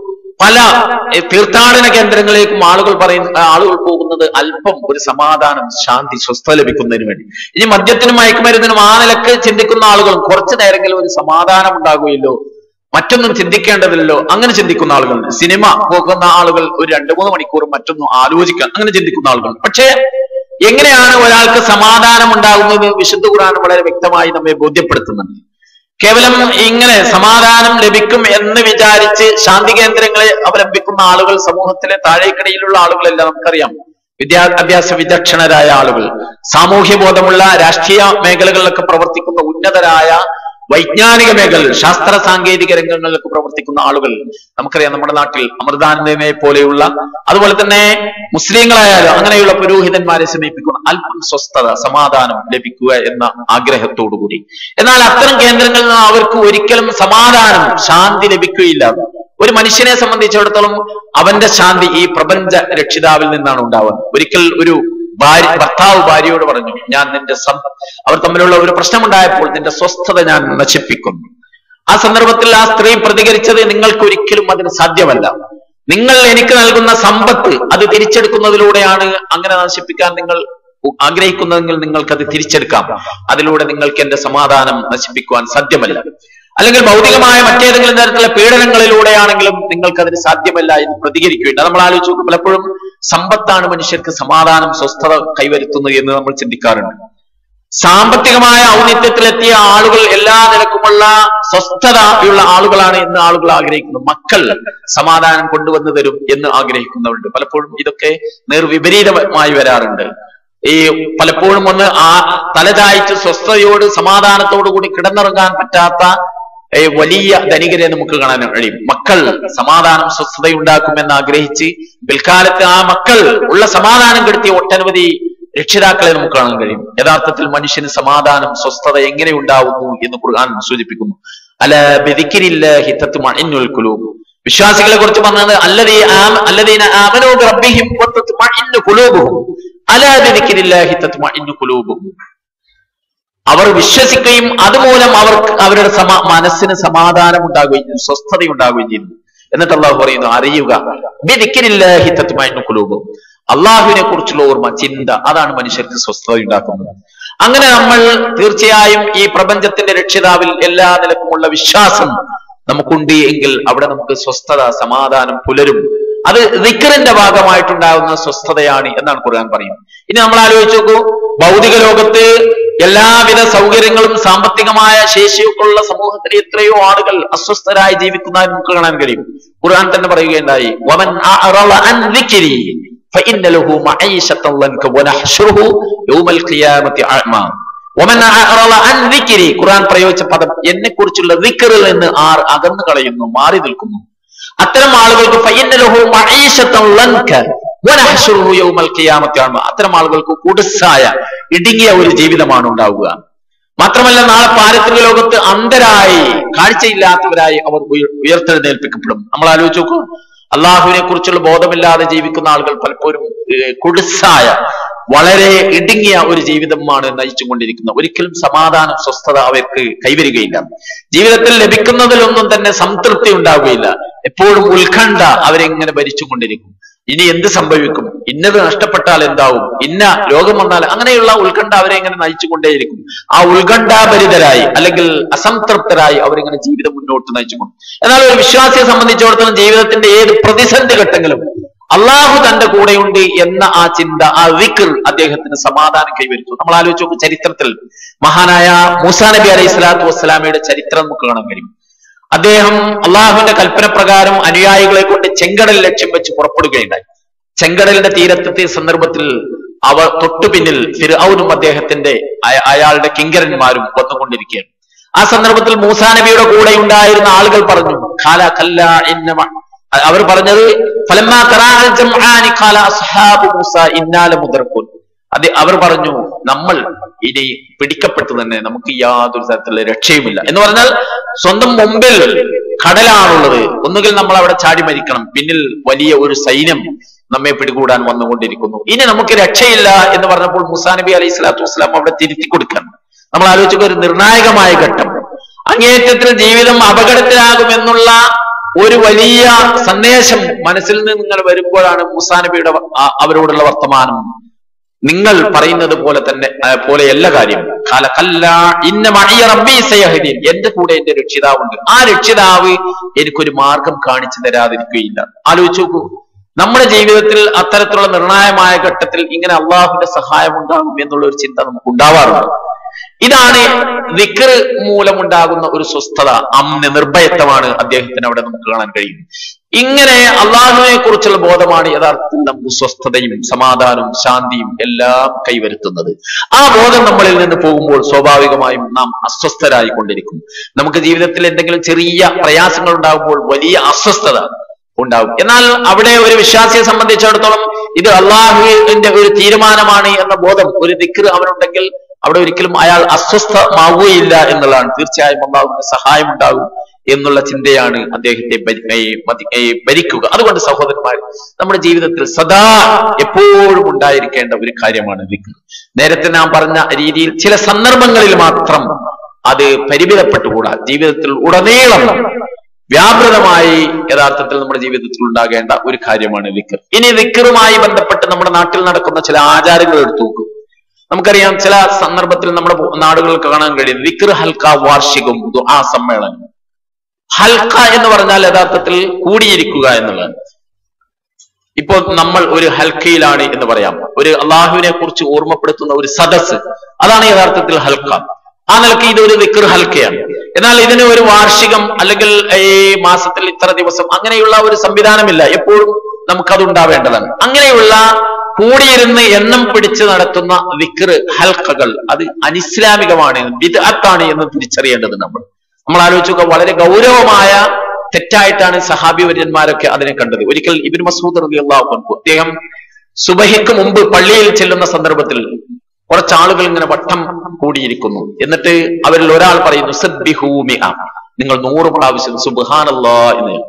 പല ഏ, തീർത്ഥാടന കേന്ദ്രങ്ങളിലേക്കും ആളുകൾ പറയുന്ന ആളുകൾ പോകുന്നത് അല്പം ഒരു സമാധാനം ശാന്തി സ്വസ്ഥത ലഭിക്കുന്നതിന് വേണ്ടി ഇനി മദ്യത്തിനും മയക്കുമരുന്നിനും ആ നിലക്ക് ചിന്തിക്കുന്ന ആളുകളും കുറച്ചു നേരമെങ്കിലും ഒരു സമാധാനം ഉണ്ടാകുകയില്ലോ മറ്റൊന്നും ചിന്തിക്കേണ്ടതില്ലല്ലോ അങ്ങനെ ചിന്തിക്കുന്ന ആളുകളുണ്ട് സിനിമ പോകുന്ന ആളുകൾ ഒരു രണ്ടു മൂന്ന് മണിക്കൂർ മറ്റൊന്നും ആലോചിക്കാൻ അങ്ങനെ ചിന്തിക്കുന്ന ആളുകൾ പക്ഷേ എങ്ങനെയാണ് ഒരാൾക്ക് സമാധാനം ഉണ്ടാകുന്നത് വിശുദ്ധ ഖുർആൻ വളരെ വ്യക്തമായി നമ്മെ ബോധ്യപ്പെടുത്തുന്നുണ്ട് കേവലം ഇങ്ങനെ സമാധാനം ലഭിക്കും എന്ന് വിചാരിച്ച് ശാന്തി കേന്ദ്രങ്ങളെ അവലംബിക്കുന്ന ആളുകൾ സമൂഹത്തിലെ താഴേക്കിടയിലുള്ള ആളുകളെല്ലാം നമുക്കറിയാം വിദ്യാഭ്യാസ വിചക്ഷണരായ ആളുകൾ സാമൂഹ്യ ബോധമുള്ള രാഷ്ട്രീയ മേഖലകളിലൊക്കെ പ്രവർത്തിക്കുന്ന ഉന്നതരായ വൈജ്ഞാനിക മേഖലകൾ ശാസ്ത്ര സാങ്കേതിക രംഗങ്ങളിലൊക്കെ പ്രവർത്തിക്കുന്ന ആളുകൾ നമുക്കറിയാം നമ്മുടെ നാട്ടിൽ അമൃതാനന്ദനെ പോലെയുള്ള അതുപോലെ തന്നെ മുസ്ലിങ്ങളായാലും അങ്ങനെയുള്ള പുരോഹിതന്മാരെ സമീപിക്കുന്ന അല്പം സ്വസ്ഥത സമാധാനം ലഭിക്കുക എന്ന ആഗ്രഹത്തോടുകൂടി എന്നാൽ അത്തരം കേന്ദ്രങ്ങളിൽ നിന്ന് അവർക്ക് ഒരിക്കലും സമാധാനം ശാന്തി ലഭിക്കുകയില്ല ഒരു മനുഷ്യനെ സംബന്ധിച്ചിടത്തോളം അവന്റെ ശാന്തി ഈ പ്രപഞ്ച രക്ഷിതാവിൽ നിന്നാണ് ഉണ്ടാവുക ഒരിക്കൽ ഒരു ഭാര്യ ഭർത്താവ് ഭാര്യയോട് പറഞ്ഞു ഞാൻ നിന്റെ സം അവർ തമ്മിലുള്ള ഒരു പ്രശ്നമുണ്ടായപ്പോൾ നിന്റെ സ്വസ്ഥത ഞാൻ നശിപ്പിക്കുന്നു ആ സന്ദർഭത്തിൽ ആ സ്ത്രീ പ്രതികരിച്ചത് നിങ്ങൾക്ക് ഒരിക്കലും അതിന് സാധ്യമല്ല നിങ്ങൾ എനിക്ക് നൽകുന്ന സമ്പത്ത് അത് തിരിച്ചെടുക്കുന്നതിലൂടെയാണ് അങ്ങനെ നശിപ്പിക്കാൻ നിങ്ങൾ ആഗ്രഹിക്കുന്നതെങ്കിൽ നിങ്ങൾക്ക് അത് തിരിച്ചെടുക്കാം അതിലൂടെ നിങ്ങൾക്ക് എന്റെ സമാധാനം നശിപ്പിക്കുവാൻ സാധ്യമല്ല അല്ലെങ്കിൽ ഭൗതികമായ മറ്റേതെങ്കിലും തരത്തിലുള്ള പീഡനങ്ങളിലൂടെയാണെങ്കിലും നിങ്ങൾക്ക് അതിന് സാധ്യമല്ല എന്ന് പ്രതികരിക്കുകയുണ്ട് അത് നമ്മൾ ആലോചിച്ച് നോക്കും പലപ്പോഴും സമ്പത്താണ് മനുഷ്യർക്ക് സമാധാനം സ്വസ്ഥത കൈവരുത്തുന്നത് എന്ന് നമ്മൾ ചിന്തിക്കാറുണ്ട് സാമ്പത്തികമായ ഔന്നിത്യത്തിലെത്തിയ ആളുകൾ എല്ലാ നിലക്കുമുള്ള സ്വസ്ഥതയുള്ള ആളുകളാണ് എന്ന് ആളുകൾ ആഗ്രഹിക്കുന്നത് മക്കൾ സമാധാനം കൊണ്ടുവന്നു തരും എന്ന് ആഗ്രഹിക്കുന്നവരുണ്ട് പലപ്പോഴും ഇതൊക്കെ നേർവിപരീതമായി വരാറുണ്ട് ഈ പലപ്പോഴും ഒന്ന് ആ തലചായ്ച്ച് സ്വസ്ഥതയോട് സമാധാനത്തോടു കൂടി കിടന്നിറങ്ങാൻ പറ്റാത്ത ഏ, വലിയ ധനികരെ നമുക്ക് കാണാൻ കഴിയും മക്കൾ സമാധാനം സ്വസ്ഥതയുണ്ടാക്കുമെന്ന് ആഗ്രഹിച്ച് പിൽക്കാലത്ത് ആ മക്കൾ ഉള്ള സമാധാനം കെടുത്തിയ ഒട്ടനവധി രക്ഷിതാക്കളെ നമുക്ക് കാണാൻ കഴിയും യഥാർത്ഥത്തിൽ മനുഷ്യന് സമാധാനം സ്വസ്ഥത എങ്ങനെ ഉണ്ടാവുന്നു എന്ന് ഖുർആൻ സൂചിപ്പിക്കുന്നു അല ബദിക്കിരില്ല ഹിത്തത്ത് മണിന്നുൽ കുലൂബ് വിശ്വാസികളെ കുറിച്ച് പറഞ്ഞത് അല്ലതീ ആമ- അല്ലദീന ആമനൂ ബിറബ്ബിഹിം വത്തത്മഇന്നു ഖുലൂബുഹും അലാദിരിക്കില്ലാഹി തത്മഇന്നു ഖുലൂബും അവർ വിശ്വസിക്കുകയും അതുമൂലം അവർക്ക് അവരുടെ സമ മനസ്സിന് സമാധാനം ഉണ്ടാകുകയും ചെയ്യും സ്വസ്ഥത ഉണ്ടാകുകയും ചെയ്യുന്നു എന്നിട്ട് അള്ളാഹു പറയുന്നു അറിയുക ബിദിക്രില്ലാഹി തത്മഇന്നു ഖുലൂബും അള്ളാഹുവിനെ കുറിച്ചുള്ള ഓർമ്മ ചിന്ത അതാണ് മനുഷ്യർക്ക് സ്വസ്ഥത ഉണ്ടാക്കുന്നത് അങ്ങനെ നമ്മൾ തീർച്ചയായും ഈ പ്രപഞ്ചത്തിന്റെ രക്ഷിതാവിൽ എല്ലാ നിലക്കുമുള്ള വിശ്വാസം നമുക്കുണ്ട് എങ്കിൽ അവിടെ നമുക്ക് സ്വസ്ഥത സമാധാനം പുലരും അത് ദിക്കറിന്റെ ഭാഗമായിട്ടുണ്ടാകുന്ന സ്വസ്ഥതയാണ് എന്നാണ് ഖുർആൻ പറയുന്നത് ഇനി നമ്മൾ ആലോചിച്ച് നോക്കൂ ഭൗതിക ലോകത്ത് എല്ലാവിധ സൗകര്യങ്ങളും സാമ്പത്തികമായ ശേഷിയൊക്കെ ഉള്ള സമൂഹത്തിൽ എത്രയോ ആളുകൾ അസ്വസ്ഥരായി ജീവിക്കുന്നതായി നമുക്ക് കാണാൻ കഴിയും ഖുർആൻ തന്നെ പറയുകയുണ്ടായി വമൻ അഅറള അൻ ദിക്രി فإن له معيشة ضنكا ونحشره يوم القيامة أعمى ومن أعرض عن ذكري ഖുർആൻ പ്രയോഗിച്ച പദം എന്നെ കുറിച്ചുള്ള ദിക്കറിൽ നിന്ന് ആർ അകന്നു കളയുന്നു മാറി നിൽക്കുന്നു അത്തരം ആളുകൾക്ക് فإن له معيشة ضنكا ونحشره يوم القيامة أعمى അത്തരം ആളുകൾക്ക് കുടുസായ ഇടുങ്ങിയ ഒരു ജീവിതമാണ് ഉണ്ടാവുക മാത്രമല്ല നാളെ പാരിത്രിക ലോകത്ത് അന്ധരായി കാഴ്ചയില്ലാത്തവരായി അവർ ഉയ- ഉയർത്തെഴുന്നേൽപ്പിക്കപ്പെടും നമ്മൾ ആലോചിച്ച് നോക്കൂ അള്ളാഹുവിനെ കുറിച്ചുള്ള ബോധമില്ലാതെ ജീവിക്കുന്ന ആളുകൾ പലപ്പോഴും ഏഹ്, കുടുസായ വളരെ ഇടുങ്ങിയ ഒരു ജീവിതമാണ് നയിച്ചുകൊണ്ടിരിക്കുന്നത് ഒരിക്കലും സമാധാനം സ്വസ്ഥത അവർക്ക് കൈവരികയില്ല ജീവിതത്തിൽ ലഭിക്കുന്നതിലൊന്നും തന്നെ സംതൃപ്തി ഉണ്ടാവുകയില്ല എപ്പോഴും ഉത്കണ്ഠ അവരെങ്ങനെ ഭരിച്ചുകൊണ്ടിരിക്കും ഇനി എന്ത് സംഭവിക്കും ഇന്നത് നഷ്ടപ്പെട്ടാൽ എന്താവും ഇന്ന രോഗം വന്നാൽ അങ്ങനെയുള്ള ഉത്കണ്ഠ അവരെ ഇങ്ങനെ നയിച്ചുകൊണ്ടേയിരിക്കും ആ ഉത്കണ്ഠാഭരിതരായി അല്ലെങ്കിൽ അസംതൃപ്തരായി അവരിങ്ങനെ ജീവിതം മുന്നോട്ട് നയിച്ചുകൊണ്ട് എന്നാൽ ഒരു വിശ്വാസിയെ സംബന്ധിച്ചിടത്തോളം ജീവിതത്തിന്റെ ഏത് പ്രതിസന്ധി ഘട്ടങ്ങളും അള്ളാഹു തന്റെ കൂടെയുണ്ട് എന്ന ആ ചിന്ത ആ വിക്കർ അദ്ദേഹത്തിന് സമാധാനം കൈവരുത്തും നമ്മൾ ആലോചിച്ച് നോക്കും ചരിത്രത്തിൽ മഹാനായ മൂസാ നബി അലൈഹി സ്വലാത്തു വസ്സലാമയുടെ ചരിത്രം നമുക്ക് കാണാൻ കഴിയും അദ്ദേഹം അള്ളാഹുവിന്റെ കൽപ്പന പ്രകാരം അനുയായികളെ കൊണ്ട് ചെങ്കടൽ ലക്ഷ്യം വെച്ച് പുറപ്പെടുകയുണ്ടായി ചെങ്കടലിന്റെ തീരത്തെത്തിയ സന്ദർഭത്തിൽ അവർ തൊട്ടു പിന്നിൽ ഫിർഔനും അദ്ദേഹത്തിന്റെ അയ- അയാളുടെ കിങ്കരന്മാരും വന്നുകൊണ്ടിരിക്കുകയാണ് ആ സന്ദർഭത്തിൽ മൂസാ നബിയുടെ കൂടെ ഉണ്ടായിരുന്ന ആളുകൾ പറഞ്ഞു ഖാല കല്ല ഇന്ന മ-" അവർ പറഞ്ഞത് ഫലമ്മാ തറാഅൽ ജംആനി ഖാല അസ്ഹാബു മൂസ ഇന്നാല മുദർക്കുൻ അത് അവർ പറഞ്ഞു നമ്മൾ ഇനി പിടിക്കപ്പെട്ടു തന്നെ നമുക്ക് യാതൊരു തരത്തിലുള്ള രക്ഷയുമില്ല എന്ന് പറഞ്ഞാൽ സ്വന്തം മുമ്പിൽ കടലാണുള്ളത് ഒന്നുകിൽ നമ്മൾ അവിടെ ചാടി മരിക്കണം പിന്നിൽ വലിയ ഒരു സൈന്യം നമ്മെ പിടികൂടാൻ വന്നുകൊണ്ടിരിക്കുന്നു ഇനി നമുക്ക് രക്ഷയില്ല എന്ന് പറഞ്ഞപ്പോൾ മുസാ നബി അലൈഹി സ്വലാത്തു വസ്സലാം അവിടെ തിരുത്തി കൊടുക്കണം നമ്മൾ ആലോചിക്കുക ഒരു നിർണായകമായ ഘട്ടം അങ്ങേയറ്റത്തിൽ ജീവിതം അപകടത്തിലാകുമെന്നുള്ള ഒരു വലിയ സന്ദേശം മനസ്സിൽ നിന്ന് ഇങ്ങനെ വരുമ്പോഴാണ് മൂസാ നബിയുടെ വ- ആ- അവരോടുള്ള വർത്തമാനം നിങ്ങൾ പറയുന്നത് പോലെ തന്നെ ആ, പോലെയല്ല കാര്യം കാല കല്ല ഇന്ന മഹിയ റബ്ബി സയഹദീൻ എന്റെ കൂടെ എന്റെ രക്ഷിതാവുണ്ട് ആ രക്ഷിതാവ് എനിക്കൊരു മാർഗം കാണിച്ചു തരാതിരിക്കുകയില്ല ആലോചിച്ച് നോക്കൂ നമ്മുടെ ജീവിതത്തിൽ അത്തരത്തിലുള്ള നിർണായകമായ ഘട്ടത്തിൽ ഇങ്ങനെ അള്ളാഹുവിന്റെ സഹായം ഉണ്ടാകും എന്നുള്ള ഒരു ചിന്ത നമുക്ക് ഉണ്ടാവാറുണ്ട് ഇതാണ് വിക്ർ മൂലമുണ്ടാകുന്ന ഒരു സ്വസ്ഥത അമ്ന നിർഭയത്വമാണ് അദ്ദേഹത്തിന് അവിടെ നമുക്ക് കാണാൻ കഴിയും ഇങ്ങനെ അള്ളാഹുവിനെ കുറിച്ചുള്ള ബോധമാണ് യഥാർത്ഥത്തിൽ നമുക്ക് സ്വസ്ഥതയും സമാധാനവും ശാന്തിയും എല്ലാം കൈവരുത്തുന്നത് ആ ബോധം നമ്മളിൽ നിന്ന് പോകുമ്പോൾ സ്വാഭാവികമായും നാം അസ്വസ്ഥരായി കൊണ്ടിരിക്കും നമുക്ക് ജീവിതത്തിൽ എന്തെങ്കിലും ചെറിയ പ്രയാസങ്ങൾ ഉണ്ടാകുമ്പോൾ വലിയ അസ്വസ്ഥത ഉണ്ടാവും എന്നാൽ അവിടെ ഒരു വിശ്വാസിയെ സംബന്ധിച്ചിടത്തോളം ഇത് അള്ളാഹുവിന്റെ ഒരു തീരുമാനമാണ് എന്ന ബോധം ഒരു ദിക്ർ അവനുണ്ടെങ്കിൽ അവിടെ ഒരിക്കലും അയാൾ അസ്വസ്ഥമാവുകയില്ല എന്നുള്ളതാണ് തീർച്ചയായും അള്ളാഹുവിന്റെ സഹായം ഉണ്ടാകും എന്നുള്ള ചിന്തയാണ് അദ്ദേഹത്തെ ഭരി- ഏ, മതി- ഏ, ഭരിക്കുക അതുകൊണ്ട് സഹോദരന്മാർ നമ്മുടെ ജീവിതത്തിൽ സദാ എപ്പോഴും ഉണ്ടായിരിക്കേണ്ട ഒരു കാര്യമാണ് ദിക്ർ നേരത്തെ നാം പറഞ്ഞ രീതിയിൽ ചില സന്ദർഭങ്ങളിൽ മാത്രം അത് പരിമിതപ്പെട്ടുകൂടാ ജീവിതത്തിൽ ഉടനീളം വ്യാപൃതമായി യഥാർത്ഥത്തിൽ നമ്മുടെ ജീവിതത്തിൽ ഉണ്ടാകേണ്ട ഒരു കാര്യമാണ് വിക്കർ ഇനി വിക്കറുമായി ബന്ധപ്പെട്ട് നമ്മുടെ നാട്ടിൽ നടക്കുന്ന ചില ആചാരങ്ങൾ എടുത്തു നോക്കും നമുക്കറിയാം ചില സന്ദർഭത്തിൽ നമ്മുടെ നാടുകളിൽ കാണാൻ കഴിയും വിക്ർ ഹൽക്ക വാർഷികം ദുആ സമ്മേളനം ഹൽക്ക എന്ന് പറഞ്ഞാൽ യഥാർത്ഥത്തിൽ കൂടിയിരിക്കുക എന്നുള്ളതാണ് ഇപ്പോൾ നമ്മൾ ഒരു ഹൽക്കയിലാണ് എന്ന് പറയാം ഒരു അള്ളാഹുവിനെ കുറിച്ച് ഓർമ്മപ്പെടുത്തുന്ന ഒരു സദസ്സ് അതാണ് യഥാർത്ഥത്തിൽ ഹൽക്ക ആ നിലയ്ക്ക് ഇതൊരു വിക്ർ ഹൽക്കയാണ് എന്നാൽ ഇതിന് ഒരു വാർഷികം അല്ലെങ്കിൽ ഈ മാസത്തിൽ ഇത്ര ദിവസം അങ്ങനെയുള്ള ഒരു സംവിധാനമില്ല എപ്പോഴും നമുക്കത് ഉണ്ടാവേണ്ടതാണ് അങ്ങനെയുള്ള കൂടിയിരുന്ന് എണ്ണം പിടിച്ച് നടത്തുന്ന വിക്ർ ഹൽക്കകൾ അത് അനിസ്ലാമികമാണ് വിദഅത്താണ് എന്ന് തിരിച്ചറിയേണ്ടത് നമ്മൾ നമ്മൾ ആലോചിച്ച് നോക്കുക വളരെ ഗൗരവമായ തെറ്റായിട്ടാണ് സഹാബിവര്യന്മാരൊക്കെ അതിനെ കണ്ടത് ഒരിക്കൽ ഇബിൻ മസൂദ് റളിയല്ലാഹു അൻഹു അദ്ദേഹം സുബഹിക്ക് മുമ്പ് പള്ളിയിൽ ചെല്ലുന്ന സന്ദർഭത്തിൽ കുറച്ച് ആളുകൾ ഇങ്ങനെ വട്ടം കൂടിയിരിക്കുന്നു എന്നിട്ട് അവരിൽ ഒരാൾ പറയുന്നു സബ്ബിഹൂ മിഅ. നിങ്ങൾ നൂറ് പ്രാവശ്യം സുബ്ഹാനല്ലാ എന്ന്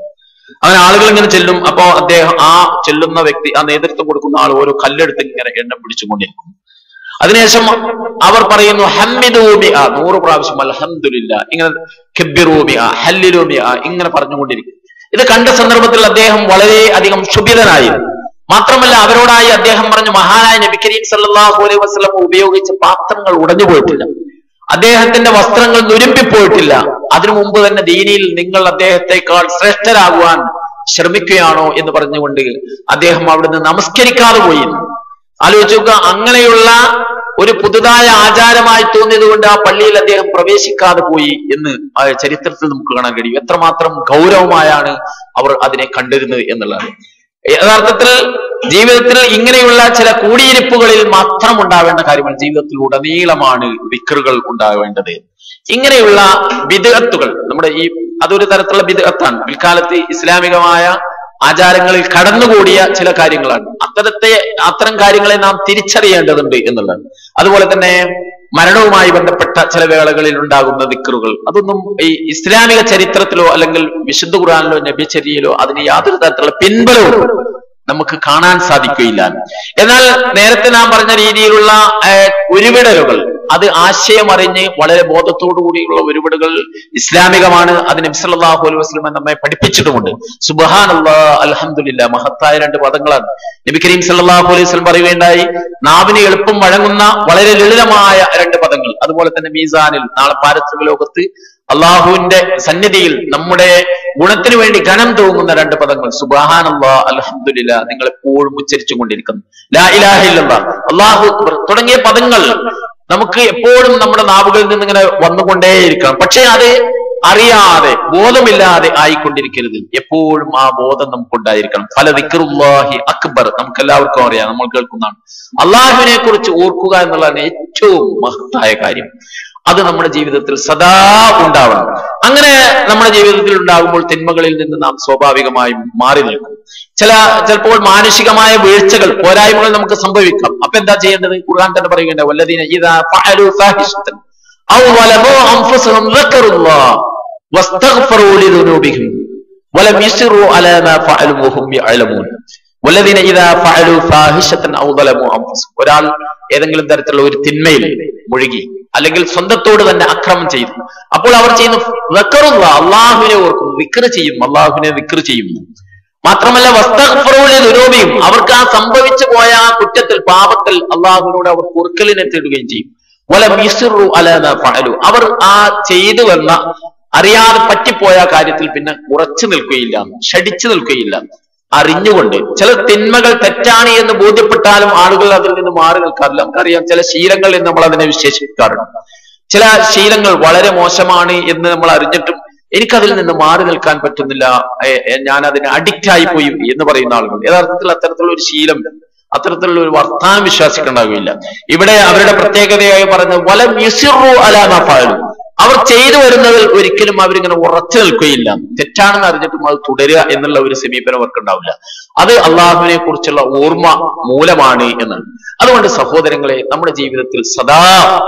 അങ്ങനെ ആളുകൾ ഇങ്ങനെ ചെല്ലും അപ്പോ അദ്ദേഹം ആ ചെല്ലുന്ന വ്യക്തി ആ നേതൃത്വം കൊടുക്കുന്ന ആൾ ഓരോ കല്ലെടുത്ത് ഇങ്ങനെ എണ്ണം പിടിച്ചുകൊണ്ടിരിക്കും അതിനുശേഷം അവർ പറയുന്നു ഹമ്മിദൂബി ആ നൂറ് പ്രാവശ്യം അൽഹംദുലില്ല ഇങ്ങനെ കെബിറൂബി ആ ഹല്ലിലൂബി ആ ഇങ്ങനെ പറഞ്ഞുകൊണ്ടിരിക്കും ഇത് കണ്ട സന്ദർഭത്തിൽ അദ്ദേഹം വളരെ അധികം ക്ഷുഭിതനായി മാത്രമല്ല അവരോടായി അദ്ദേഹം പറഞ്ഞു മഹാനായ നബി കരീം സല്ലല്ലാഹു അലൈഹി വസല്ലം ഉപയോഗിച്ച പാത്രങ്ങൾ ഉടഞ്ഞു പോയിട്ടില്ല അദ്ദേഹത്തിന്റെ വസ്ത്രങ്ങൾ നുരുമ്പിപ്പോയിട്ടില്ല അതിനു മുമ്പ് തന്നെ ദീനിയിൽ നിങ്ങൾ അദ്ദേഹത്തെക്കാൾ ശ്രേഷ്ഠരാകുവാൻ ശ്രമിക്കുകയാണോ എന്ന് പറഞ്ഞുകൊണ്ട് അദ്ദേഹം അവിടുന്ന് നമസ്കരിക്കാതെ പോയി ആലോചിച്ച് നോക്കുക അങ്ങനെയുള്ള ഒരു പുതുതായ ആചാരമായി തോന്നിയത് കൊണ്ട് ആ പള്ളിയിൽ അദ്ദേഹം പ്രവേശിക്കാതെ പോയി എന്ന് ആ ചരിത്രത്തിൽ നമുക്ക് കാണാൻ കഴിയും എത്രമാത്രം ഗൗരവമായാണ് അവർ അതിനെ കണ്ടിരുന്നത് എന്നുള്ളതാണ് യഥാർത്ഥത്തിൽ ജീവിതത്തിൽ ഇങ്ങനെയുള്ള ചില കൂടിയിരിപ്പുകളിൽ മാത്രം ഉണ്ടാവേണ്ട കാര്യമാണ് ജീവിതത്തിൽ ഉടനീളമാണ് വിക്കറുകൾ ഉണ്ടാവേണ്ടത് ഇങ്ങനെയുള്ള വിദഗത്തുകൾ നമ്മുടെ ഈ അതൊരു തരത്തിലുള്ള വിദഗത്താണ് പിൽക്കാലത്ത് ഇസ്ലാമികമായ ആചാരങ്ങളിൽ കടന്നുകൂടിയ ചില കാര്യങ്ങളാണ് അത്തരത്തെ അത്തരം കാര്യങ്ങളെ നാം തിരിച്ചറിയേണ്ടതുണ്ട് എന്നുള്ളതാണ് അതുപോലെ തന്നെ മരണവുമായി ബന്ധപ്പെട്ട ചില വേളകളിൽ ഉണ്ടാകുന്ന ദിക്കറുകൾ അതൊന്നും ഈ ഇസ്ലാമിക ചരിത്രത്തിലോ അല്ലെങ്കിൽ വിശുദ്ധ ഖുർആാനിലോ നബിചര്യയിലോ അതിന് യാതൊരു തരത്തിലുള്ള പിൻബലവും നമുക്ക് കാണാൻ സാധിക്കുകയില്ല എന്നാൽ നേരത്തെ നാം പറഞ്ഞ രീതിയിലുള്ള ഏഹ്, ഉരുവിടലുകൾ അത് ആശയമറിഞ്ഞ് വളരെ ബോധത്തോടു കൂടിയുള്ള ഉരുവിടുകൾ ഇസ്ലാമികമാണ് അത് നബി സല്ലല്ലാഹു അലൈഹി വസല്ലം നമ്മെ പഠിപ്പിച്ചിട്ടുമുണ്ട് സുബ്ഹാനല്ലാ അൽഹംദുലില്ലാ മഹത്തായ രണ്ട് പദങ്ങളാണ് നബി കരീം സല്ലല്ലാഹു അലൈഹി വസല്ലം പറയുകയുണ്ടായി നാവിന് എളുപ്പം വഴങ്ങുന്ന വളരെ ലളിതമായ രണ്ട് പദങ്ങൾ അതുപോലെ തന്നെ മീസാനിൽ നാളെ പാരത്രിക ലോകത്ത് അള്ളാഹുവിന്റെ സന്നിധിയിൽ നമ്മുടെ ഗുണത്തിന് വേണ്ടി ഘനം തൂങ്ങുന്ന രണ്ട് പദങ്ങൾ സുബാനല്ലാ അൽഹംദുലില്ല നിങ്ങൾ എപ്പോഴും ഉച്ചരിച്ചു കൊണ്ടിരിക്കുന്നു ലാ ഇലാഹ ഇല്ലല്ലാ അള്ളാഹു അക്ബർ തുടങ്ങിയ പദങ്ങൾ നമുക്ക് എപ്പോഴും നമ്മുടെ നാവുകളിൽ നിന്ന് ഇങ്ങനെ വന്നുകൊണ്ടേയിരിക്കണം പക്ഷെ അത് അറിയാതെ ബോധമില്ലാതെ ആയിക്കൊണ്ടിരിക്കരുത് എപ്പോഴും ആ ബോധം നമുക്കുണ്ടായിരിക്കണം പല ദിക്കറുല്ലാഹി അക്ബർ നമുക്ക് എല്ലാവർക്കും അറിയാം നമ്മൾ കേൾക്കുന്നതാണ് അള്ളാഹുവിനെ കുറിച്ച് ഓർക്കുക എന്നുള്ളതാണ് ഏറ്റവും മഹത്തായ കാര്യം അത് നമ്മുടെ ജീവിതത്തിൽ സദാ ഉണ്ടാവണം അങ്ങനെ നമ്മുടെ ജീവിതത്തിൽ ഉണ്ടാകുമ്പോൾ തിന്മകളിൽ നിന്ന് നാം സ്വാഭാവികമായും മാറി നിൽക്കും ചില ചിലപ്പോൾ മാനുഷികമായ വീഴ്ചകൾ പോരായ്മകൾ നമുക്ക് സംഭവിക്കാം അപ്പൊ എന്താ ചെയ്യേണ്ടത് ഖുർആൻ തന്നെ പറയുന്നുണ്ട് വല്ലദീന ഇദാ ഫഅലു ഫാഹിഷത്തൻ ഔ വലമു അൻഫുസഹും ദക്കറുല്ലാഹ് വസ്തഗ്ഫറൂ ലിദുനൂബിഹിം വലം യുസിറു അലാ മാ ഫഅലു വഹും യഅലമൂൻ വല്ലദീന ഇദാ ഫഅലു ഫാഹിഷത്തൻ ഔ വലമു അൻഫുസഹും ഒരാൾ ഏതെങ്കിലും തരത്തിലുള്ള ഒരു തിന്മയിൽ മുഴുകി അല്ലെങ്കിൽ സ്വന്തത്തോട് തന്നെ അക്രമം ചെയ്തു അപ്പോൾ അവർ ചെയ്യുന്ന വെക്കറുള്ള അള്ളാഹുവിനെ ഓർക്കും വിക്ര ചെയ്യും അള്ളാഹുവിനെ വിക്ര ചെയ്യുന്നു മാത്രമല്ല വസ്തഫറുടെ ദുരോപിയും അവർക്ക് ആ സംഭവിച്ചു പോയ ആ കുറ്റത്തിൽ പാപത്തിൽ അള്ളാഹുവിനോട് അവർ പൊറുക്കലിനെ തേടുകയും ചെയ്യും വല മിസുറു അലന ഫഅലു അവർ ആ ചെയ്തു വന്ന അറിയാതെ പറ്റിപ്പോയ കാര്യത്തിൽ പിന്നെ ഉറച്ചു നിൽക്കുകയില്ല ഷടിച്ചു നിൽക്കുകയില്ല അറിഞ്ഞുകൊണ്ട് ചില തിന്മകൾ തെറ്റാണ് എന്ന് ബോധ്യപ്പെട്ടാലും ആളുകൾ അതിൽ നിന്ന് മാറി നിൽക്കാറില്ല നമുക്കറിയാം ചില ശീലങ്ങൾ എന്ന് നമ്മൾ അതിനെ വിശേഷിപ്പിക്കാറുണ്ട് ചില ശീലങ്ങൾ വളരെ മോശമാണ് എന്ന് നമ്മൾ അറിഞ്ഞിട്ടും എനിക്കതിൽ നിന്ന് മാറി നിൽക്കാൻ പറ്റുന്നില്ല ഏ, ഏ, ഞാൻ അതിന് അഡിക്റ്റ് ആയി പോയി എന്ന് പറയുന്ന ആളുകൾ യഥാർത്ഥത്തിൽ അത്തരത്തിലുള്ള ഒരു ശീലം അത്തരത്തിലുള്ള ഒരു വർത്താനം വിശ്വാസിക്കുണ്ടാവുകയില്ല ഇവിടെ അവരുടെ പ്രത്യേകതയായി പറഞ്ഞ വലം യുസിറു അലാമ ഫഅലു അവർ ചെയ്തു വരുന്നതിൽ ഒരിക്കലും അവരിങ്ങനെ ഉറച്ചു നിൽക്കുകയില്ല തെറ്റാണെന്ന് അറിഞ്ഞിട്ടും അത് തുടരുക എന്നുള്ള ഒരു സമീപനം അവർക്ക് ഉണ്ടാവില്ല അത് അള്ളാഹുവിനെ കുറിച്ചുള്ള ഓർമ്മ മൂലമാണ് എന്നാണ് അതുകൊണ്ട് സഹോദരങ്ങളെ നമ്മുടെ ജീവിതത്തിൽ സദാ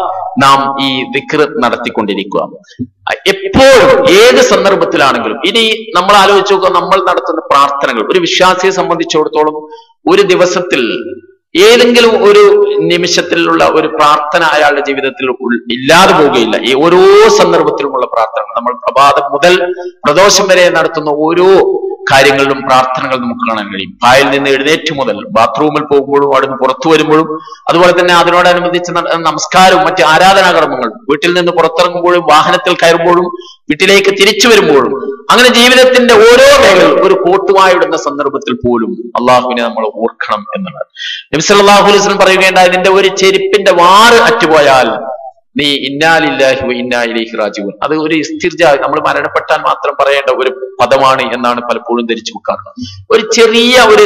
നാം ഈ വിക്ർ നടത്തിക്കൊണ്ടിരിക്കുക എപ്പോഴും ഏത് സന്ദർഭത്തിലാണെങ്കിലും ഇനി നമ്മൾ ആലോചിച്ച് നോക്കുക നമ്മൾ നടത്തുന്ന പ്രാർത്ഥനകൾ ഒരു വിശ്വാസിയെ സംബന്ധിച്ചിടത്തോളം ഒരു ദിവസത്തിൽ ഏതെങ്കിലും ഒരു നിമിഷത്തിലുള്ള ഒരു പ്രാർത്ഥന അയാളുടെ ജീവിതത്തിൽ ഉൾ- ഇല്ലാതെ പോവുകയില്ല ഈ ഓരോ സന്ദർഭത്തിലുമുള്ള പ്രാർത്ഥന നമ്മൾ പ്രഭാതം മുതൽ പ്രദോഷം വരെ നടത്തുന്ന ഓരോ കാര്യങ്ങളിലും പ്രാർത്ഥനകൾ നമുക്ക് കാണാൻ കഴിയും പായിൽ നിന്ന് എഴുന്നേറ്റ് മുതൽ ബാത്റൂമിൽ പോകുമ്പോഴും അവിടുന്ന് പുറത്തു വരുമ്പോഴും അതുപോലെ തന്നെ അതിനോടനുബന്ധിച്ച് നട- നമസ്കാരവും മറ്റ് ആരാധനാകർമ്മങ്ങൾ വീട്ടിൽ നിന്ന് പുറത്തിറങ്ങുമ്പോഴും വാഹനത്തിൽ കയറുമ്പോഴും വീട്ടിലേക്ക് തിരിച്ചു വരുമ്പോഴും അങ്ങനെ ജീവിതത്തിന്റെ ഓരോ മേഖല ഒരു കോട്ടുവായിടുന്ന സന്ദർഭത്തിൽ പോലും അള്ളാഹുവിനെ നമ്മൾ ഓർക്കണം എന്നുള്ളത് നബി സല്ലല്ലാഹു അലൈഹി വസല്ലം പറയുകയുണ്ടായി നിന്റെ ഒരു ചെരുപ്പിന്റെ വാറ് അറ്റുപോയാൽ നീ ഇന്നാലില്ലാഹി വ ഇന്നാ ഇലൈഹി റാജിഊൻ അത് ഒരു ഇസ്തിർജ നമ്മൾ മരണപ്പെട്ടാൽ മാത്രം പറയേണ്ട ഒരു പദമാണ് എന്നാണ് പലപ്പോഴും ധരിച്ചു വെക്കാറുള്ളത് ഒരു ചെറിയ ഒരു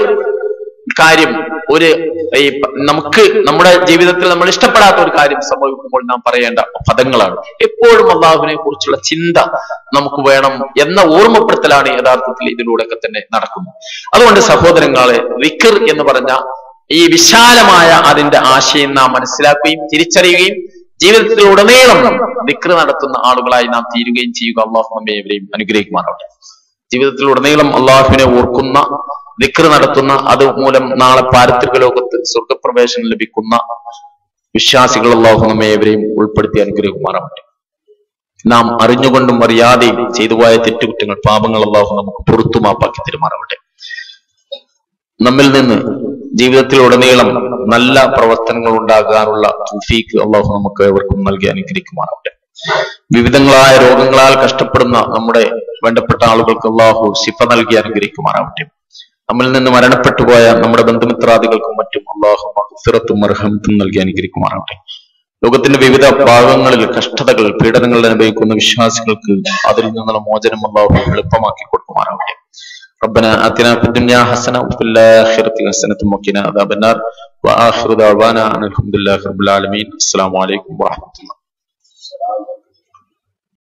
കാര്യം ഒരു ഈ പ- നമുക്ക് നമ്മുടെ ജീവിതത്തിൽ നമ്മൾ ഇഷ്ടപ്പെടാത്ത ഒരു കാര്യം സംഭവിക്കുമ്പോൾ നാം പറയേണ്ട പദങ്ങളാണ് എപ്പോഴും അള്ളാഹുവിനെ കുറിച്ചുള്ള ചിന്ത നമുക്ക് വേണം എന്ന ഓർമ്മപ്പെടുത്തലാണ് യഥാർത്ഥത്തിൽ ഇതിലൂടെയൊക്കെ തന്നെ നടക്കുന്നത് അതുകൊണ്ട് സഹോദരങ്ങളെ വിക്കർ എന്ന് പറഞ്ഞ ഈ വിശാലമായ അതിന്റെ ആശയം നാം മനസ്സിലാക്കുകയും തിരിച്ചറിയുകയും ജീവിതത്തിൽ ഉടനീളം വിക്ര നടത്തുന്ന ആളുകളായി നാം തീരുകയും ചെയ്യുക അള്ളാഹു നമ്മെ ഏവരെയും അനുഗ്രഹിക്കുമാറാവട്ടെ ജീവിതത്തിലുടനീളം അള്ളാഹുവിനെ ഓർക്കുന്ന ദിക്ർ നടത്തുന്ന അത് മൂലം നാളെ പാരത്രിക ലോകത്ത് സ്വർഗപ്രവേശനം ലഭിക്കുന്ന വിശ്വാസികൾ അള്ളാഹു നമ്മെ ഏവരെയും ഉൾപ്പെടുത്തി അനുഗ്രഹിക്കുമാറാവട്ടെ നാം അറിഞ്ഞുകൊണ്ടും അറിയാതെയും ചെയ്തു പോയ തെറ്റുകുറ്റങ്ങൾ പാപങ്ങൾ അള്ളാഹു നമുക്ക് പുറത്തു മാപ്പാക്കി തരുമാറാവട്ടെ നമ്മിൽ നിന്ന് ജീവിതത്തിലുടനീളം നല്ല പ്രവർത്തനങ്ങൾ ഉണ്ടാകാനുള്ള തൗഫീക്ക് അള്ളാഹു നമുക്ക് ഏവർക്കും നൽകി അനുഗ്രഹിക്കുമാറാവട്ടെ വിവിധങ്ങളായ രോഗങ്ങളാൽ കഷ്ടപ്പെടുന്ന നമ്മുടെ വേണ്ടപ്പെട്ട ആളുകൾക്ക് അള്ളാഹു ശിഫ നൽകി അനുഗ്രഹിക്കുമാറാവട്ടെ നമ്മിൽ നിന്ന് മരണപ്പെട്ടു പോയ നമ്മുടെ ബന്ധുമിത്രാദികൾക്കും മറ്റും അള്ളാഹു മഹ്ഫിറത്തും മർഹമത്തും നൽകി അനുഗ്രഹിക്കുമാറാവട്ടെ ലോകത്തിന്റെ വിവിധ ഭാഗങ്ങളിൽ കഷ്ടതകൾ പീഡനങ്ങൾ അനുഭവിക്കുന്ന വിശ്വാസികൾക്ക് അതിൽ നിന്നുള്ള മോചനം അള്ളാഹു എളുപ്പമാക്കി കൊടുക്കുമാറാവട്ടെ ربنا آتنا في الدنيا حسنة وفي الآخرة حسنة وقنا عذاب النار وآخر دعوانا أن الحمد لله رب العالمين السلام عليكم ورحمة الله